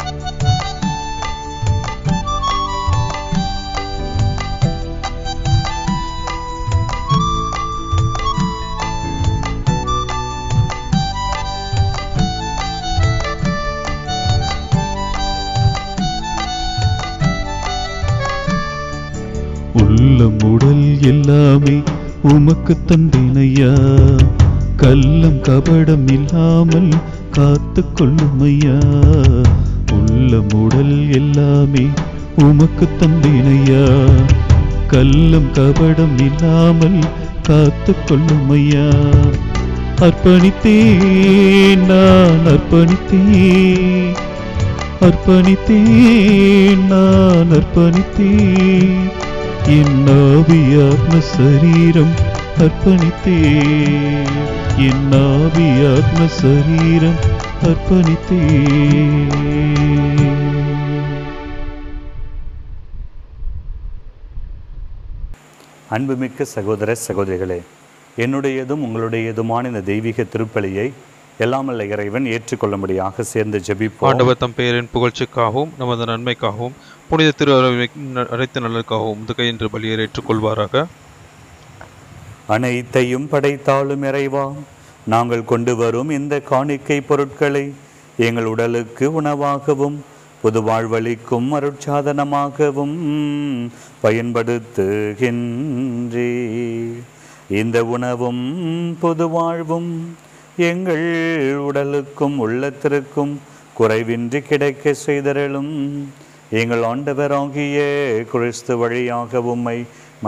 உள்ளம் உடல் எல்லாமே உமக்கு தந்தேனையா கள்ளம் கபடம் இல்லாமல் காத்து கொள்ளுமையா உள்ளம் உடல் எல்லாமே உமக்கு தந்தேனையா கள்ளம் கபடம் இல்லாமல் காத்து கொள்ளுமையா அர்ப்பணித்தேன் நான் அர்ப்பணித்தேன் அர்ப்பணித்தேன் நான் அர்ப்பணித்தேன் என் ஆவி ஆத்ம சரீரம் அர்ப்பணித்தேன் என் ஆவி ஆத்ம சரீரம் அர்ப்பணித்தேன் அன்புமிக்க சகோதர சகோதரிகளே என்னுடையதும் உங்களுடையதுமான இந்த தெய்வீக திருப்பலியை எல்லாம் அல்ல இறைவன் ஏற்றுக்கொள்ளும்படியாக சேர்ந்து ஜெபிப்போம் ஆண்டவர் தம் பெயரின் புகழ்ச்சிக்காகவும் நமது நன்மைக்காகவும் புனித திரு அரைத்த நலனுக்காகவும் முதுகை என்று பலியை ஏற்றுக்கொள்வாராக அனைத்தையும் படைத்தாலும் இறைவா நாங்கள் கொண்டு வரும் இந்த காணிக்கை பொருட்களை எங்கள் உடலுக்கு உணவாகவும் புது வாழ்வளிக்கும் அருட்சாதனமாகவும் பயன்படுத்துகின்றே இந்த உணவும் புது வாழ்வும் எங்கள் உடலுக்கும் உள்ளத்திற்கும் குறைவின்றி கிடைக்க செய்தரலும் எங்கள் ஆண்டவராகிய கிறிஸ்து வழியாக உம்மை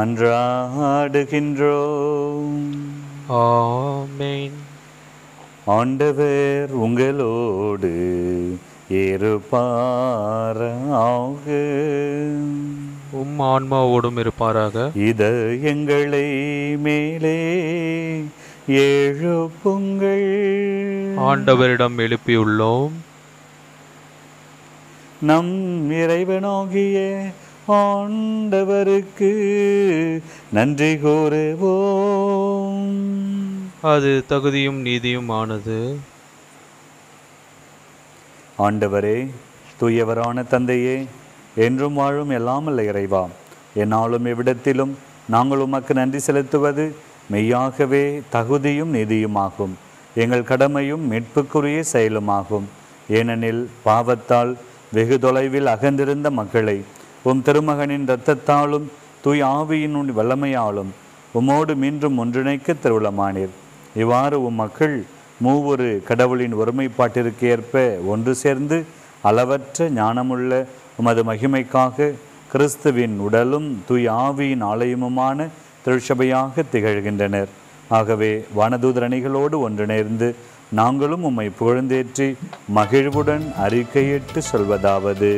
மன்றாடுகின்றோம் ஆமென் ஆண்டவர் உங்களோடு இருப்பாராக உம் ஆன்மாவோடும் இருப்பாராக இத எங்களை மேலே எழுப்புங்கள் ஆண்டவரிடம் எழுப்பியுள்ளோம் நம் இறைவனாகிய ஆண்டவருக்கு நன்றி கூறுவோம் அது தகுதியும் நீதியும் ஆனது ஆண்டவரே தூயவரான தந்தையே என்றும் வாழும் எல்லாமல்ல இறைவா என்னாலும் எவ்விடத்திலும் நாங்கள் உமக்கு நன்றி செலுத்துவது மெய்யாகவே தகுதியும் நீதியுமாகும் எங்கள் கடமையும் மீட்புக்குரிய செயலுமாகும் ஏனெனில் பாவத்தால் வெகு தொலைவில் அகன்றிருந்த மக்களை உம் திருமகனின் இரத்தத்தாலும் தூய் ஆவியின் வல்லமையாலும் உமோடு மீண்டும் ஒன்றிணைக்க திருவிழமானீர் இவ்வாறு உம் மக்கள் மூவொரு கடவுளின் ஒருமைப்பாட்டிற்கு ஏற்ப ஒன்று சேர்ந்து அளவற்ற ஞானமுள்ள உமது மகிமைக்காக கிறிஸ்துவின் உடலும் தூய் ஆவியின் ஆலயமுமான திருச்சபையாக திகழ்கின்றனர் ஆகவே வானதூதர் அணிகளோடு ஒன்றிணைந்து நாங்களும் உம்மை புகழ்ந்தேற்றி மகிழ்வுடன் அறிக்கையிட்டு சொல்வதாவது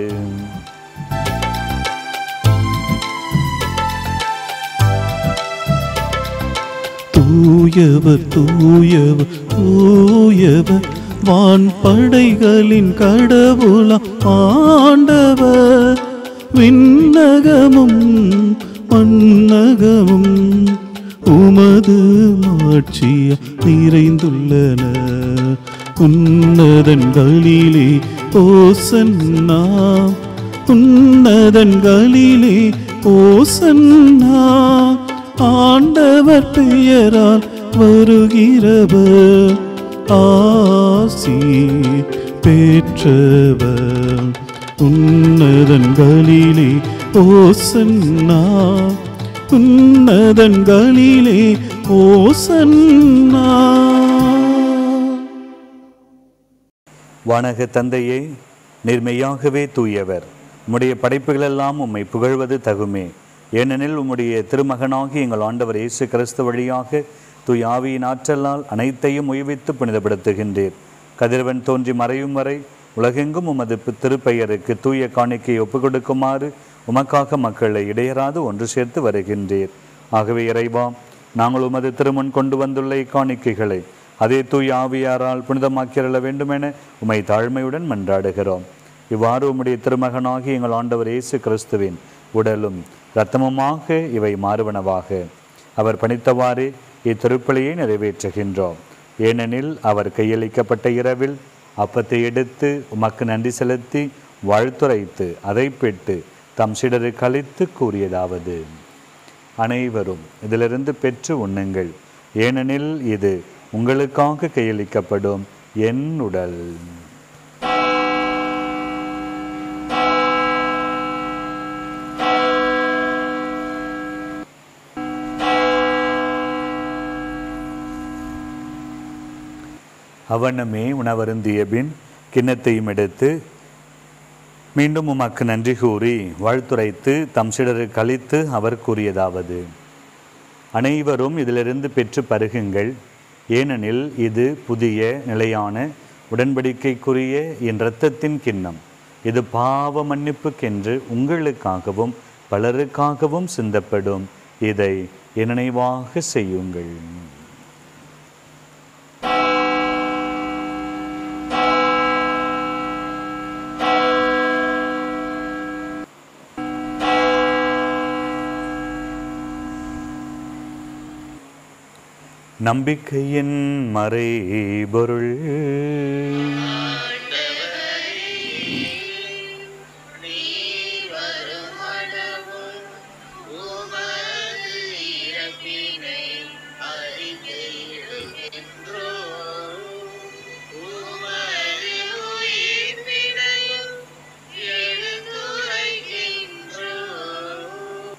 தூயவர் தூயவர் தூயவர் வான் படைகளின் கடவுளா ஆண்டவர் விண்ணகமும் மன்னகமும் உமது மாட்சிய நிறைந்துள்ளன உன்னதன்களிலே ஓசன்னா உன்னதன்களிலே ஓசன்னா ஆண்டவர் பெயரால் வருகிறவர் ஆசி பெற்றவர் உன்னதன்களிலே ஓசன்னா உன்னதன்களிலே ஓசன்னா வானக தந்தையே நிர்மையாகவே தூயவர் உம்முடைய படைப்புகளெல்லாம் உம்மை புகழ்வது தகுமே ஏனெனில் உம்முடைய திருமகனாகி எங்கள் ஆண்டவர் இயேசு கிறிஸ்து வழியாக தூய் ஆவியின் ஆற்றலால் அனைத்தையும் உய்வித்து புனிதப்படுத்துகின்றீர் கதிரவன் தோன்றி மறையும் வரை உலகெங்கும் உமது பி- திருப்பெயருக்கு தூய காணிக்கை ஒப்புக் கொடுக்குமாறு உமக்காக மக்களை இடையராது ஒன்று சேர்த்து வருகின்றீர் ஆகவே இறைவா நாங்கள் உமது திருமண் கொண்டு வந்துள்ள இக்காணிக்கைகளை அதே தூய் ஆவியாரால் புனிதமாக்கிரள வேண்டுமென உமை தாழ்மையுடன் மன்றாடுகிறோம் இவ்வாறு உம்முடைய திருமகனாகி எங்கள் ஆண்டவர் இயேசு கிறிஸ்துவின் உடலும் இரத்தமுமாக இவை மாறுவனவாக அவர் பணித்தவாறே இத்திருப்பலியை நிறைவேற்றுகின்றோம் ஏனெனில் அவர் கையளிக்கப்பட்ட இரவில் அப்பத்தை எடுத்து உமக்கு நன்றி செலுத்தி வாழ்த்துரைத்து அதை பெற்று தம் சிடருக்கு அளித்து கூறியதாவது அனைவரும் இதிலிருந்து பெற்று உண்ணுங்கள் ஏனெனில் இது உங்களுக்காக கையளிக்கப்படும் என் உடல் அவனமே உணவருந்திய பின் கிண்ணத்தையும் எடுத்து மீண்டும் உமக்கு நன்றி கூறி வாழ்த்துரைத்து தம் சிடருக்கு அளித்து அவர் கூறியதாவது அனைவரும் இதிலிருந்து பெற்று பருகுங்கள் ஏனெனில் இது புதிய நிலையான உடன்படிக்கைக்குரிய என் இரத்தத்தின் கிண்ணம் இது பாவ மன்னிப்புக்கென்று உங்களுக்காகவும் பலருக்காகவும் சிந்தப்படும் இதை என் நினைவாக செய்யுங்கள் நம்பிக்கையின் மறைபொருள் நீர் வருமளவும் உமது இறப்பினை அறிக்கையிடுகின்றோம். உமது உயிர்ப்பினையும் எடுத்துரைக்கின்றோம்.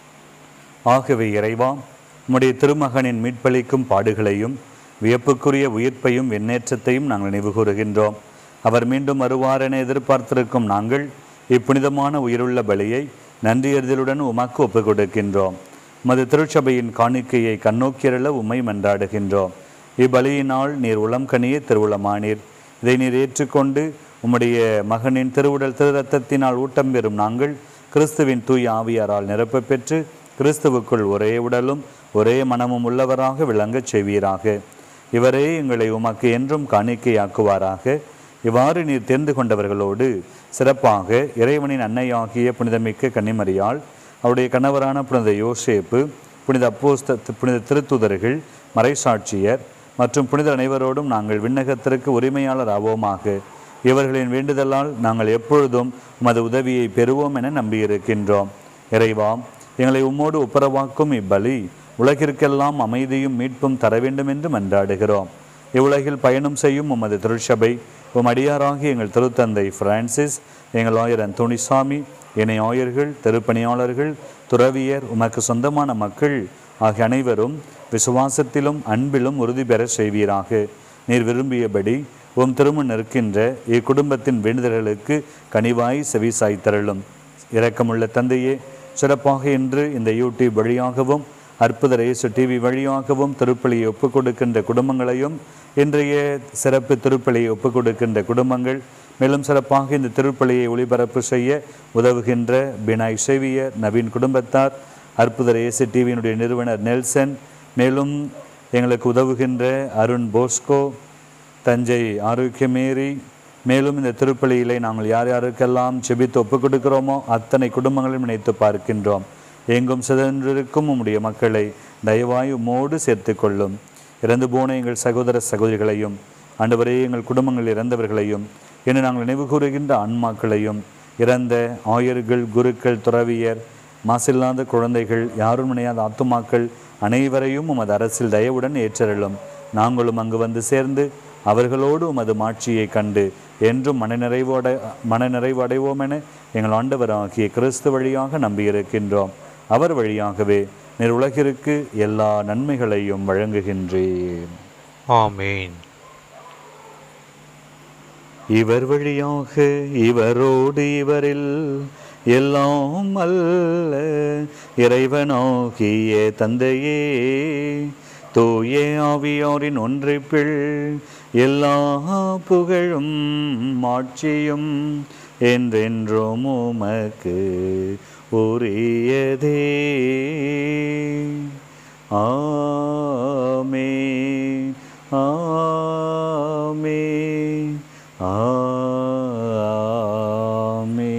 ஆகவே இறைவா உம்முடைய திருமகனின் மீட்பளிக்கும் பாடுகளையும் வியப்புக்குரிய உயிர்ப்பையும் விண்ணேற்றத்தையும் நாங்கள் நினைவு கூறுகின்றோம் அவர் மீண்டும் வருவார் என எதிர்பார்த்திருக்கும் நாங்கள் இப்புனிதமான உயிருள்ள பலியை நன்றியறிதலுடன் உமக்கு ஒப்புக் கொடுக்கின்றோம் உமது திருச்சபையின் காணிக்கையை கண்ணோக்கியருள உம்மை மன்றாடுகின்றோம் இப்பலியினால் நீர் உளம் கனியே திருவுளமானீர் இதை நீர் ஏற்றுக்கொண்டு உம்முடைய மகனின் திருவுடல் திரு ரத்தத்தினால் ஊட்டம் பெறும் நாங்கள் கிறிஸ்துவின் தூய ஆவியாரால் நிரப்பப் பெற்று கிறிஸ்துவுக்குள் ஒரே உடலும் ஒரே மனமும் உள்ளவராக விளங்கச் செய்வீராக இவரே எங்களை உமக்கு என்றும் காணிக்கையாக்குவாராக இவ்வாறு நீர் தெரிந்து கொண்டவர்களோடு சிறப்பாக இறைவனின் அன்னையாகிய புனிதமிக்க கன்னிமரியாள் அவருடைய கணவரான புனித யோசேப்பு புனித அப்போஸ்த புனித திருத்துதர்கள் மறைசாட்சியர் மற்றும் புனித அனைவரோடும் நாங்கள் விண்ணகத்திற்கு உரிமையாளர் ஆவோமாக இவர்களின் வேண்டுதலால் நாங்கள் எப்பொழுதும் உமது உதவியை பெறுவோம் என நம்பியிருக்கின்றோம் இறைவா எங்களை உம்மோடு ஒப்புரவாக்கும் இப்பலி உலகிற்கெல்லாம் அமைதியும் மீட்பும் தர வேண்டும் என்று மன்றாடுகிறோம் இவ்வுலகில் பயணம் செய்யும் உமது திருச்சபை உம் அடியாராகிய எங்கள் திருத்தந்தை பிரான்சிஸ் எங்கள் ஆயர் அந்தோணிசாமி இணை ஆயர்கள் திருப்பணியாளர்கள் துறவியர் உமக்கு சொந்தமான மக்கள் ஆகிய அனைவரும் விசுவாசத்திலும் அன்பிலும் உறுதி பெற செய்வீராக நீர் விரும்பியபடி உம் திருமண் நிற்கின்ற இக்குடும்பத்தின் வேண்டுதல்களுக்கு கனிவாய் செவிசாய் தரலும் இரக்கமுள்ள தந்தையே சிறப்பாக இன்று இந்த யூடியூப் வழியாகவும் அற்புத ரேசு டிவி வழியாகவும் திருப்பலியை ஒப்புக் கொடுக்கின்ற குடும்பங்களையும் இன்றைய சிறப்பு திருப்பலியை ஒப்புக் கொடுக்கின்ற குடும்பங்கள் மேலும் சிறப்பாக இந்த திருப்பலியை ஒளிபரப்பு செய்ய உதவுகின்ற பினாய் சேவியர் நவீன் குடும்பத்தார் அற்புத ரேசு டிவியினுடைய நிறுவனர் நெல்சன் மேலும் எங்களுக்கு உதவுகின்ற அருண் போஸ்கோ தஞ்சை ஆரோக்கியமேரி மேலும் இந்த திருப்பலியிலே நாங்கள் யார் யாருக்கெல்லாம் செபித்து ஒப்புக் கொடுக்கிறோமோ அத்தனை குடும்பங்களையும் நினைத்து பார்க்கின்றோம் எங்கும் சிதன்றிருக்கும் உம்முடைய மக்களை தயவாய் உம்மோடு சேர்த்து கொள்ளும் இறந்து போன எங்கள் சகோதர சகோதரிகளையும் ஆண்டவரே எங்கள் குடும்பங்கள் இறந்தவர்களையும் என்று நாங்கள் நினைவு கூறுகின்ற ஆன்மாக்களையும் இறந்த ஆயர்கள் குருக்கள் துறவியர் மாசில்லாத குழந்தைகள் யாரும் நினையாத ஆத்துமாக்கள் அனைவரையும் உமது அரசில் தயவுடன் ஏற்றருளும் நாங்களும் அங்கு வந்து சேர்ந்து அவர்களோடு உமது மாட்சியை கண்டு என்றும் மனநிறைவோட மனநிறைவு அடைவோம் என எங்கள் ஆண்டவராகிய கிறிஸ்து வழியாக நம்பியிருக்கின்றோம் அவர் வழியாகவே நீர் உலகிற்கு எல்லா நன்மைகளையும் வழங்குகின்றேன் ஆமேன் இவர் வழியாக இவரோடு இவரில் எல்லாம் அல்ல இறைவனாகிய தந்தையே தூய ஆவியாரின் ஒன்றிப்பில் எல்லா புகழும் ஆட்சியும் என்றென்றும் உமக்கு உரியதே ஆமே ஆமே ஆமே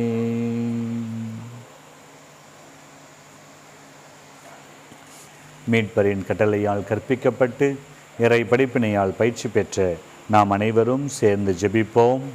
மீட்பரின் கட்டளையால் கற்பிக்கப்பட்டு இறை படிப்பினையால் பயிற்சி பெற்ற நாம் அனைவரும் சேர்ந்து ஜெபிப்போம்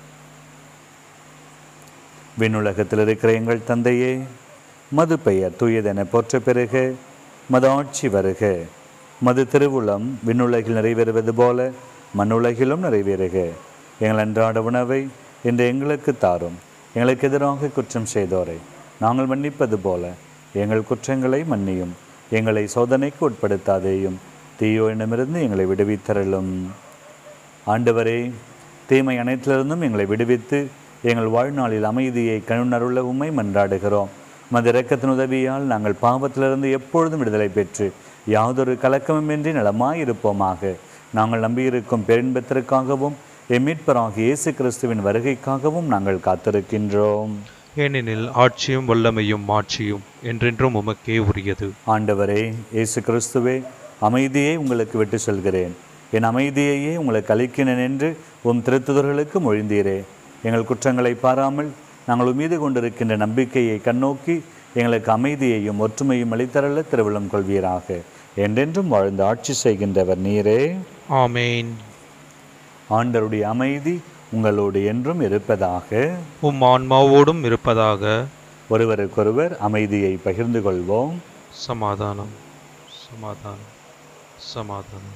விண்ணுலகத்தில் இருக்கிற எங்கள் தந்தையே மது பெயர் தூயதென போற்ற பெறுக மது ஆட்சி வருக மது திருவுளம் விண்ணுலகில் நிறைவேறுவது போல மண்ணுலகிலும் நிறைவேறுக எங்கள் அன்றாட உணவை இன்று எங்களுக்கு தாரும் எங்களுக்கு எதிராக குற்றம் செய்தோரை நாங்கள் மன்னிப்பது போல எங்கள் குற்றங்களை மன்னியும் எங்களை சோதனைக்கு உட்படுத்தாதேயும் தீயோனிடமிருந்து எங்களை விடுவித்தரலும் ஆண்டவரே தீமை அனைத்திலிருந்தும் எங்களை விடுவித்து எங்கள் வாழ்நாளில் அமைதியை கணுணருள்ள உம்மை மன்றாடுகிறோம் மது இரக்கத்தின் உதவியால் நாங்கள் பாவத்திலிருந்து எப்பொழுதும் விடுதலை பெற்று யாதொரு கலக்கமுமின்றி நலமாயிருப்போமாக நாங்கள் நம்பியிருக்கும் பெருன்பத்திற்காகவும் எம் மீட்பராகிய இயேசு கிறிஸ்துவின் வருகைக்காகவும் நாங்கள் காத்திருக்கின்றோம் ஏனெனில் ஆட்சியும் வல்லமையும் மாட்சியும் என்றென்றும் உமக்கே உரியது ஆண்டவரே இயேசு கிறிஸ்துவே அமைதியை உங்களுக்கு விட்டு சொல்கிறேன் என் அமைதியையே உங்களுக்கு அளிக்கிறேன் என்று உம் திருத்துதர்களுக்கு மொழிந்தீரே எங்கள் குற்றங்களை பாராமல் நாங்கள் உம் மீது கொண்டிருக்கின்ற நம்பிக்கையை கண்ணோக்கி எங்களுக்கு அமைதியையும் ஒற்றுமையும் அளித்தரல திருவிழம் கொள்வீராக என்றென்றும் வாழ்ந்து ஆட்சி செய்கின்றவர் நீரே ஆமேன் ஆண்டருடைய அமைதி உங்களோடு என்றும் இருப்பதாக உம் ஆன்மாவோடும் இருப்பதாக ஒருவருக்கொருவர் அமைதியை பகிர்ந்து கொள்வோம் சமாதானம் சமாதானம் சமாதானம்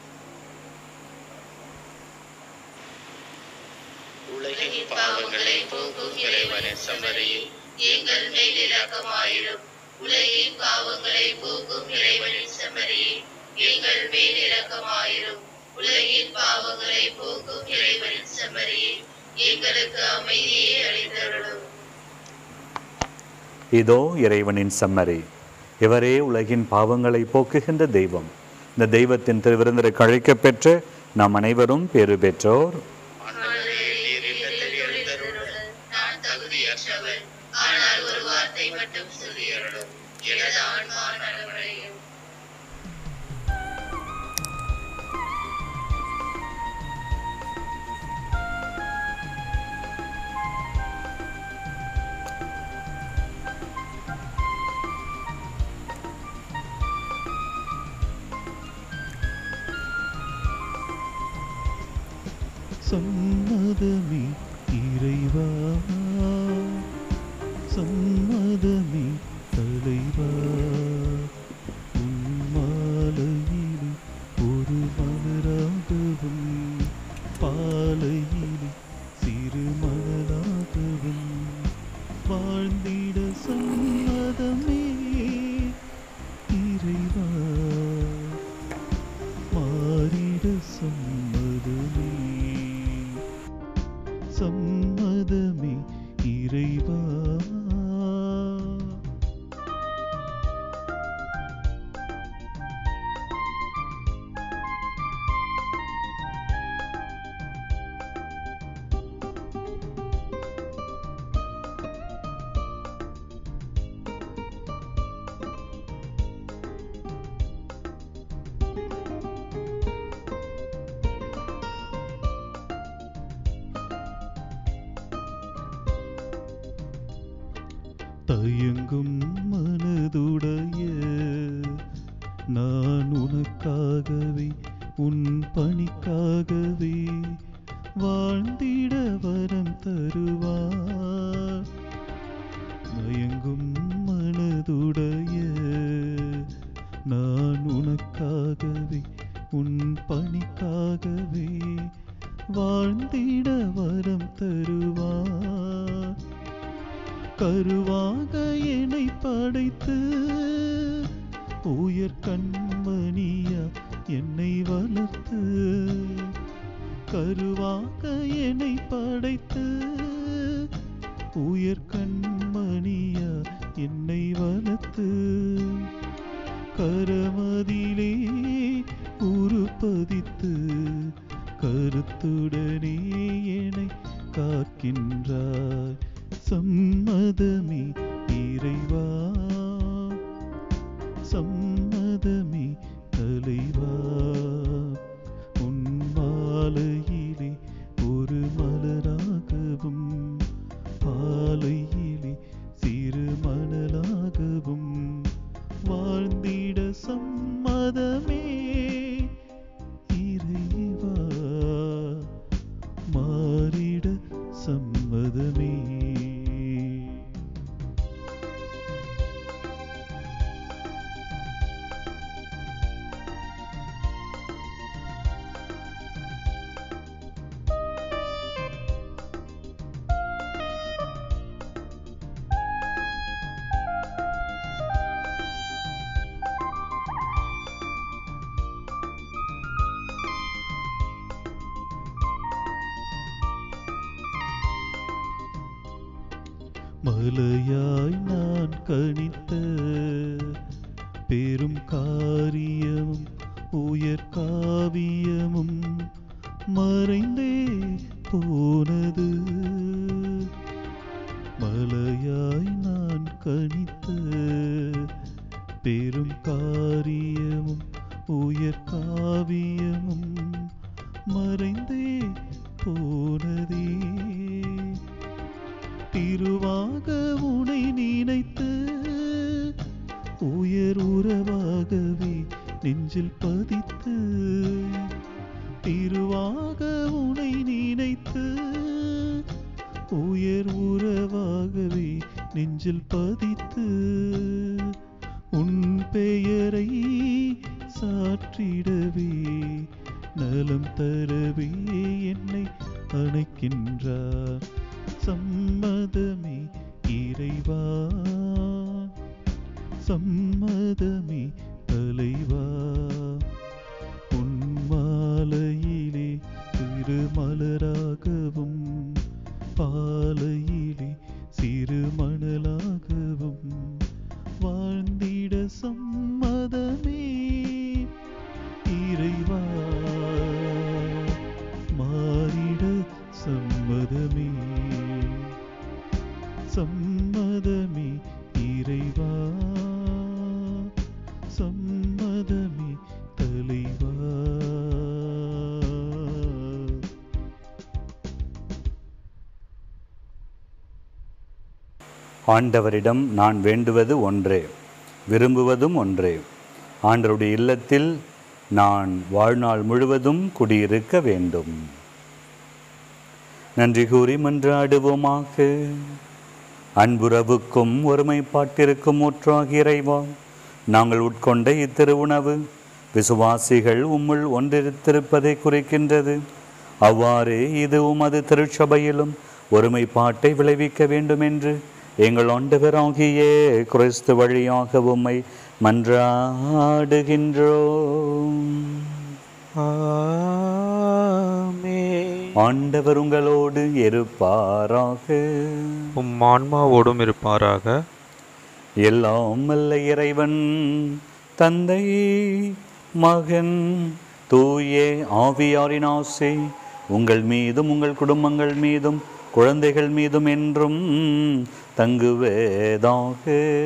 உலகின் பாவங்களை போக்கும் இறைவனின் சமரியில் எங்கள் மேல் இரக்கமாயிரும் உலகின் பாவங்களை போக்கும் இறைவனின் சமரியில் எங்கள் மேல் இரக்கமாயிரும் உலகின் பாவங்களை போக்கும் இறைவனின் சமரியில் எங்களுக்கு அமைதியை அளித்தருளும் இதோ இறைவனின் சம்மரி இவரே உலகின் பாவங்களை போக்குகின்ற தெய்வம் இந்த தெய்வத்தின் திருவிருந்தருக்கு அழைக்கப் பெற்று நாம் அனைவரும் பேறு பெற்றோர் ஆண்டவரே, நீர் இல்லத்தில் எழுந்தருளும். நான் தகுதியற்றவன் ஆனால் ஒரு வார்த்தை மட்டும் சொல்லியருளும் எனது ஆன்மா நலமடையும் சம்மதமே இறைவா சம்மதமே தலைவா உன்மாலையிலே ஒரு மலராகவும் பாலையிலே சிறு மலராகவும் வாழ்ந்திட சம்மதமே இறைவா மாறிட சம்மதமே சம்மதமே இறைவா தயங்கும் மனதுடைய நான் உனக்காகவே உன் பணிக்காகவே வாழ்ந்திட வரம் தருவார் மயங்கும் மனதுடைய நான் உனக்காகவே உன் பணிக்காகவே வாழ்ந்திட வரம் தருவார் கருவாக என்னை படைத்து உயர் கண்மணியா என்னை வளர்த்து கருவாக என்னை படைத்து உயர் கண்மணியா என்னை வளர்த்து கரமதிலே உருப்பதித்து கருத்துடனே என்னை காக்கின்றாய் சம்மதமே இறைவா சம்மதமே தலைவா உன் மாலையிலே ஒரு மலராகவும் பாலையிலே சிறு மணலாகவும் வாழ்ந்திட சம்மதமே இறைவா மாறிட சம்மதமே மலையாய் நான் கணித்த பெரும் காரியமும் உயர் காவியமும் மறைந்தே போனது மலையாய் நான் கணித்த பெரும் காரியமும் உயர் காவியமும் மறைந்தே போனதே திருவாக உனை நினைத்து உயர் உறவாகவே நெஞ்சில் பதித்து திருவாக உனை நினைத்து உயர் உறவாகவே நெஞ்சில் பதித்து உன் பெயரை சாற்றிடவே நலம் தரவே என்னை அணைக்கின்றார் சம்மதமே இறைவா சம்மதமே தலைவா உன் மாலையிலே திருமலராகவும் பாலையிலே சிறு மணலாகவும் வாழ்ந்திட சம்மதமே இறைவா மாறிட சம்மதமே சம்மதமே இறைவா சம்மதமே தலைவா ஆண்டவரிடம் நான் வேண்டுவது ஒன்றே விரும்புவதும் ஒன்றே ஆண்டவருடைய இல்லத்தில் நான் வாழ்நாள் முழுவதும் குடியிருக்க வேண்டும் நன்றி கூறி மன்றாடுவோமாக அன்புறவுக்கும் ஒருமைப்பாட்டிற்கும் ஊற்றாகிய இறைவா நாங்கள் உட்கொண்ட இத்திருவுணவு விசுவாசிகள் உம்முள் ஒன்றிருத்திருப்பதை குறிக்கின்றது அவ்வாறே இது உமது திருச்சபையிலும் ஒருமைப்பாட்டை விளைவிக்க வேண்டும் என்று எங்கள் ஆண்டவராகிய கிறிஸ்து வழியாக உம்மை மன்றாடுகின்றோம் ஆண்டவர் உங்களோடு இருப்பாராக உம் ஆன்மாவோடும் இருப்பாராக எல்லாம் அல்ல இறைவன் தந்தை மகன் தூய ஆவியாரின் ஆசை உங்கள் மீதும் உங்கள் குடும்பங்கள் மீதும் குழந்தைகள் மீதும் என்றும் தங்குவேதாக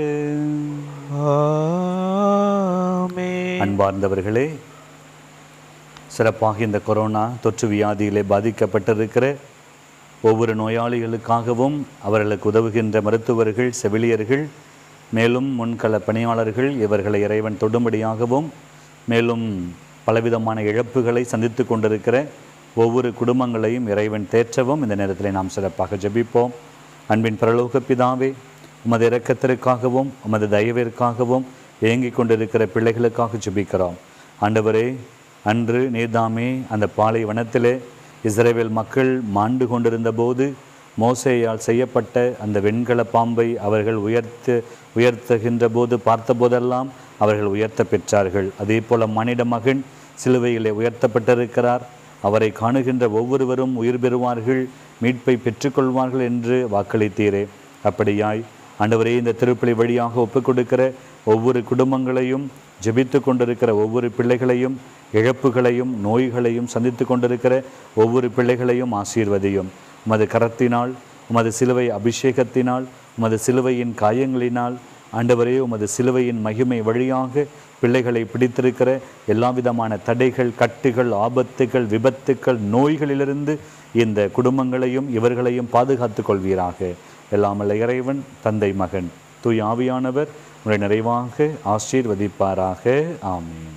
அன்பார்ந்தவர்களே சிறப்பாக இந்த கொரோனா தொற்று வியாதியிலே பாதிக்கப்பட்டிருக்கிற ஒவ்வொரு நோயாளிகளுக்காகவும் அவர்களுக்கு உதவுகின்ற மருத்துவர்கள் செவிலியர்கள் மேலும் முன்கள பணியாளர்கள் இவர்களை இறைவன் தொடும்படியாகவும் மேலும் பலவிதமான இழப்புகளை சந்தித்து கொண்டிருக்கிற ஒவ்வொரு குடும்பங்களையும் இறைவன் தேற்றவும் இந்த நேரத்தில் நாம் சிறப்பாக ஜெபிப்போம் அன்பின் பரலோக பிதாவே உமது இரக்கத்திற்காகவும் உமது தயவிற்காகவும் ஏங்கிக் கொண்டிருக்கிற பிள்ளைகளுக்காக ஜெபிக்கிறோம் ஆண்டவரே அன்று நீர்தாமே அந்த பாலைவனத்திலே இஸ்ரேல் மக்கள் மாண்டு கொண்டிருந்த போது மோசேயால் செய்யப்பட்ட அந்த வெண்கல பாம்பை அவர்கள் உயர்த்து உயர்த்துகின்ற போது பார்த்தபோதெல்லாம் அவர்கள் உயர்த்த பெற்றார்கள் அதே போல மனித மகன் சிலுவையிலே உயர்த்தப்பட்டிருக்கிறார் அவரை காணுகின்ற ஒவ்வொருவரும் உயிர் பெறுவார்கள் மீட்பை பெற்றுக்கொள்வார்கள் என்று வாக்களித்தீரே அப்படியாய் ஆண்டவரே இந்த திருப்பலி வழியாக ஒப்புக் கொடுக்கிற ஒவ்வொரு குடும்பங்களையும் ஜெபித்து கொண்டிருக்கிற ஒவ்வொரு பிள்ளைகளையும் இழப்புகளையும் நோய்களையும் சந்தித்து கொண்டிருக்கிற ஒவ்வொரு பிள்ளைகளையும் ஆசீர்வதியும் உமது கரத்தினால் உமது சிலுவை அபிஷேகத்தினால் உமது சிலுவையின் காயங்களினால் ஆண்டவரே உமது சிலுவையின் மகிமை வழியாக பிள்ளைகளை பிடித்திருக்கிற எல்லா விதமான தடைகள் கட்டுகள் ஆபத்துகள் விபத்துக்கள் நோய்களிலிருந்து இந்த குடும்பங்களையும் இவர்களையும் பாதுகாத்துக் கொள்வீராக எல்லாமல்ல இறைவன் தந்தை மகன் தூய் ஆவியானவர் உங்களை நிறைவாக ஆசீர்வதிப்பாராக ஆமீன்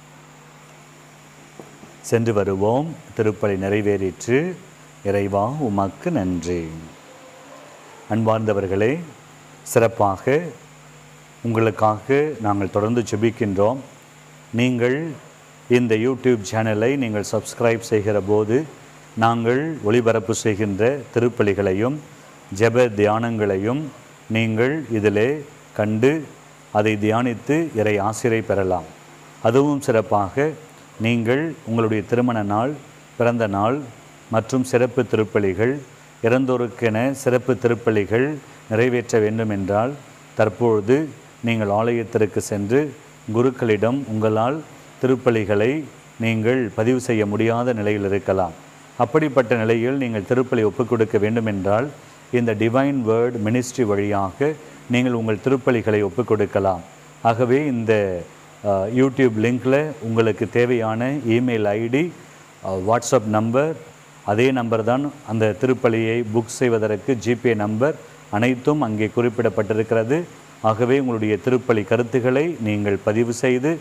சென்று வருவோம் திருப்பலி நிறைவேறிற்று இறைவா உமக்கு நன்றி அன்பார்ந்தவர்களே சிறப்பாக உங்களுக்காக நாங்கள் தொடர்ந்து ஜெபிக்கின்றோம் நீங்கள் இந்த யூடியூப் சேனலை நீங்கள் சப்ஸ்கிரைப் செய்கிற போது நாங்கள் ஒளிபரப்பு செய்கின்ற திருப்பலிகளையும் ஜெப தியானங்களையும் நீங்கள் இதிலே கண்டு அதை தியானித்து இறை ஆசிரை பெறலாம் அதுவும் சிறப்பாக நீங்கள் உங்களுடைய திருமண நாள் பிறந்த நாள் மற்றும் சிறப்பு திருப்பலிகள் இறந்தோருக்கென சிறப்பு திருப்பலிகள் நிறைவேற்ற வேண்டும் என்றால் தற்பொழுது நீங்கள் ஆலயத்திற்கு சென்று குருக்களிடம் உங்களால் திருப்பலிகளை நீங்கள் பதிவு செய்ய முடியாத நிலையில் இருக்கலாம் அப்படிப்பட்ட நிலையில் நீங்கள் திருப்பலி ஒப்புக் கொடுக்க வேண்டும் என்றால் இந்த டிவைன் வேர்ட் மினிஸ்ட்ரி வழியாக நீங்கள் உங்கள் திருப்பலிகளை ஒப்புக் கொடுக்கலாம் ஆகவே இந்த அஹ், யூடியூப் லிங்கில் உங்களுக்கு தேவையான இமெயில் ஐடி வாட்ஸ்அப் நம்பர் அதே நம்பர் தான் அந்த திருப்பலியை புக் செய்வதற்கு ஜிபே நம்பர் அனைத்தும் அங்கே குறிப்பிடப்பட்டிருக்கிறது ஆகவே உங்களுடைய திருப்பலி கருத்துக்களை நீங்கள் பதிவு செய்து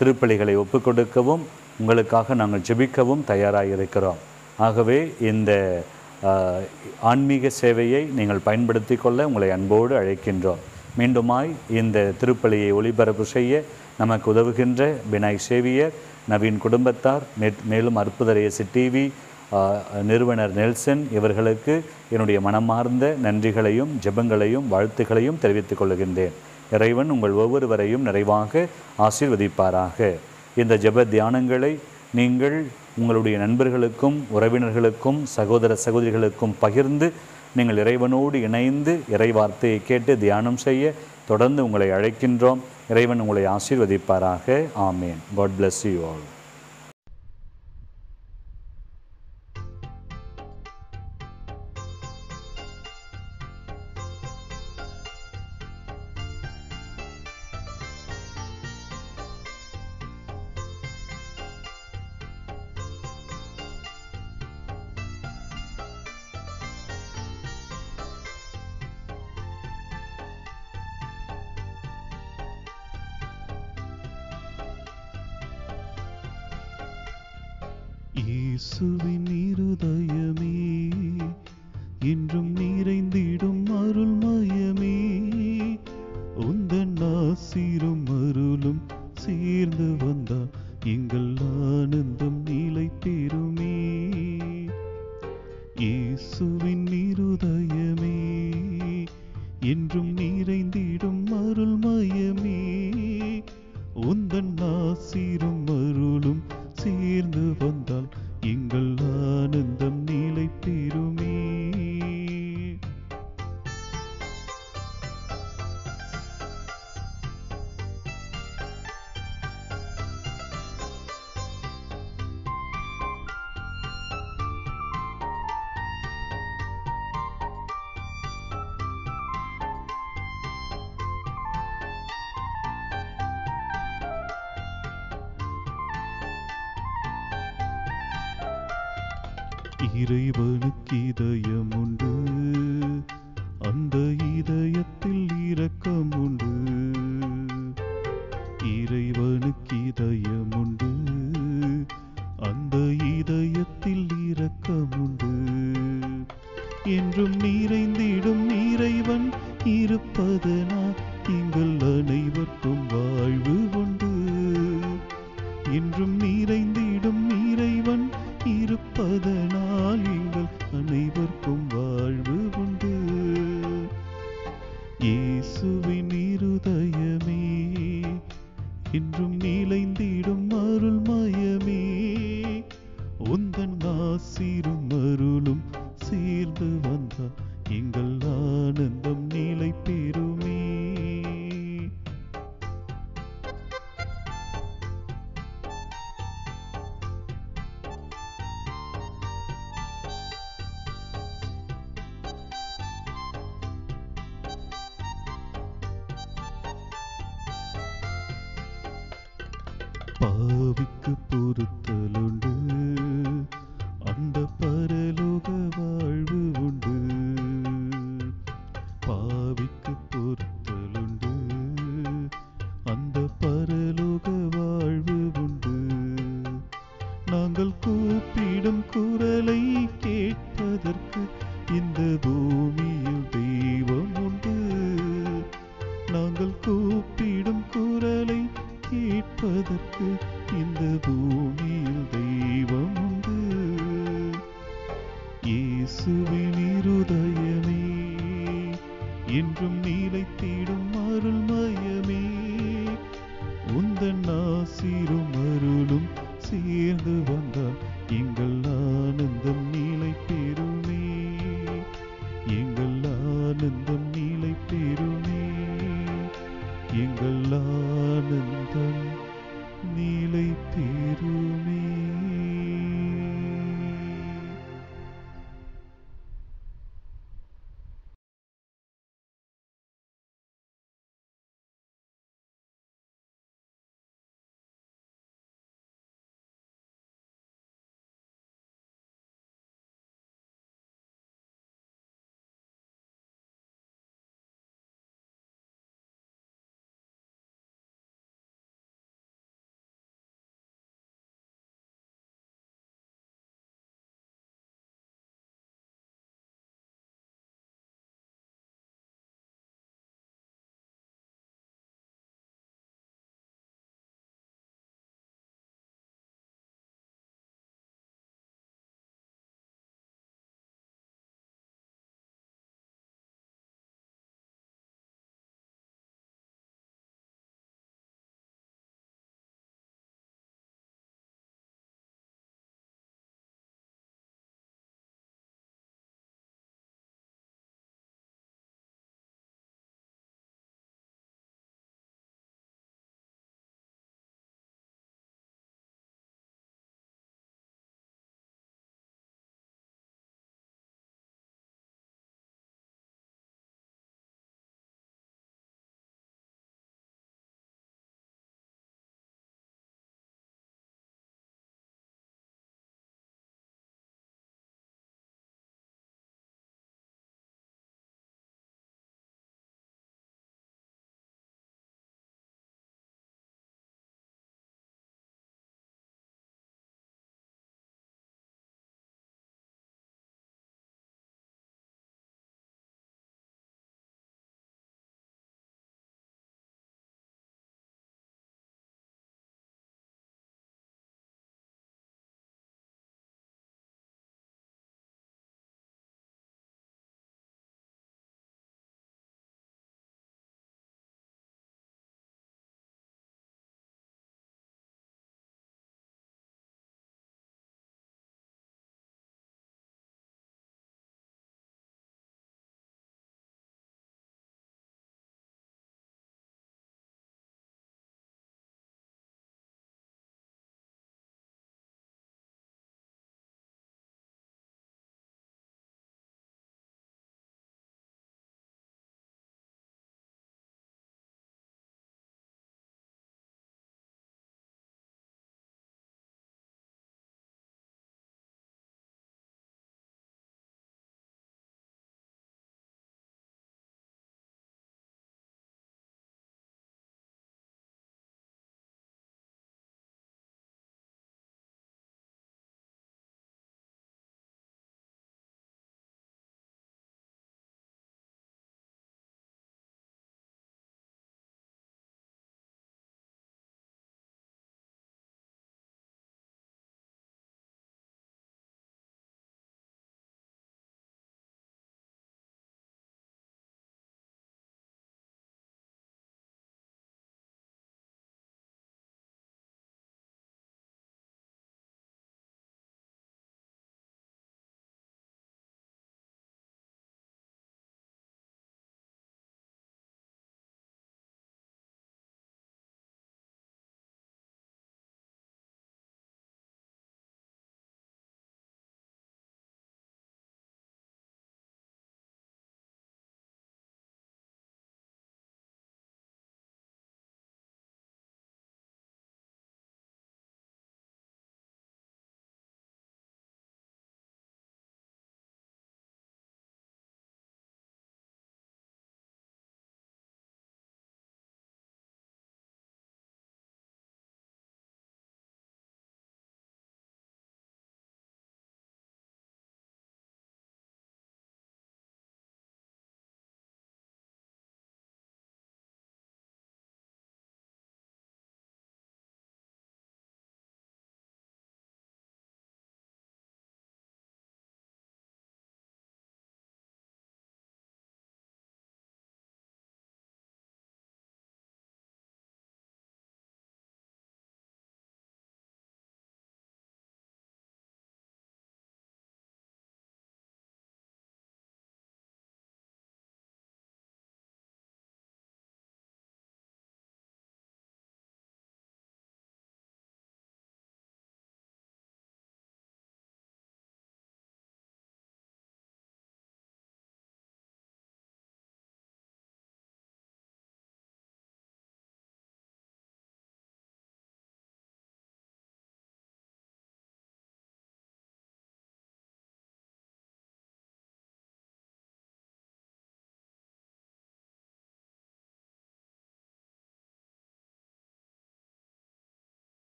திருப்பலிகளை ஒப்புக்கொடுக்கவும் உங்களுக்காக நாங்கள் ஜெபிக்கவும் தயாராக இருக்கிறோம் ஆகவே இந்த ஆஹ், ஆன்மீக சேவையை நீங்கள் பயன்படுத்தி கொள்ள உங்களை அன்போடு அழைக்கின்றோம் மீண்டுமாய் இந்த திருப்பலியை ஒளிபரப்பு செய்ய நமக்கு உதவுகின்ற பினாய் சேவியர் நவீன் குடும்பத்தார் மே- மேலும் அற்புத ரேசி டிவி நிறுவனர் நெல்சன் இவர்களுக்கு என்னுடைய மனமார்ந்த நன்றிகளையும் ஜெபங்களையும் வாழ்த்துக்களையும் தெரிவித்துக் கொள்கின்றேன் இறைவன் உங்கள் ஒவ்வொருவரையும் நிறைவாக ஆசீர்வதிப்பாராக இந்த ஜெப தியானங்களை நீங்கள் உங்களுடைய நண்பர்களுக்கும் உறவினர்களுக்கும் சகோதர சகோதரிகளுக்கும் பகிர்ந்து நீங்கள் இறைவனோடு இணைந்து இறை வார்த்தையை கேட்டு தியானம் செய்ய தொடர்ந்து உங்களை அழைக்கின்றோம் இறைவன் உங்களை ஆசீர்வதிப்பாராக ஆமேன் காட் bless யூ ஆல் இயேசுவின் இருதயமே என்றும் நிறைந்திடும் அருள்மயமே உந்தன் ஆசீரும் அருளும் சேர்ந்து வந்தால் எங்கள் ஆனந்தம் நிலை பெறுமே இயேசுவின் இருதயமே என்றும் நிறைந்திடும் அருள்மயமே உந்தன் ஆசீரும் அருளும் சேர்ந்து வந்தால் எங்கள் ஆனந்தம் நிலை பெறுமே இறைவனுக்கு இதயம் உண்டு அந்த இதயத்தில் இரக்கம் உண்டு இறைவனுக்கு இதயம் உண்டு அந்த இதயத்தில் இரக்கம் உண்டு என்றும் நிறைந்திடும் இறைவன் இருப்பதனால் எங்கள் அனைவருக்கும் வாழ்வு உண்டு என்றும் நிறைந்திடும் இறைவன் இருப்பதனால் எங்கள் அனைவருக்கும் வாழ்வு உண்டு இயேசுவின் இருதயமே என்றும் நிலைந்திடும் அருள்மயமே உந்தன் ஆசீரும் அருளும் சேர்ந்து வந்தால் எங்கள் ஆனந்தம் நிலை பெறுமே பாவிக்கு பொறுத்தலுண்டு அந்த பரலோக வாழ்வு உண்டு பாவிக்கு பொறுத்தலுண்டு அந்த பரலோக வாழ்வு உண்டு நாங்கள் கூப்பிடும் குரலை கேட்பதற்கு இந்த பூமியில் தெய்வம் உண்டு நாங்கள் கூப்பிடும் குரலை கேட்பதற்கு இந்த பூமியில் தெய்வம் உண்டு இயேசுவின் இருதயமே என்றும் நிலைத்திடும் அருள்மயமே உந்தன் ஆசீரும் அருளும் சேர்ந்து வந்தால்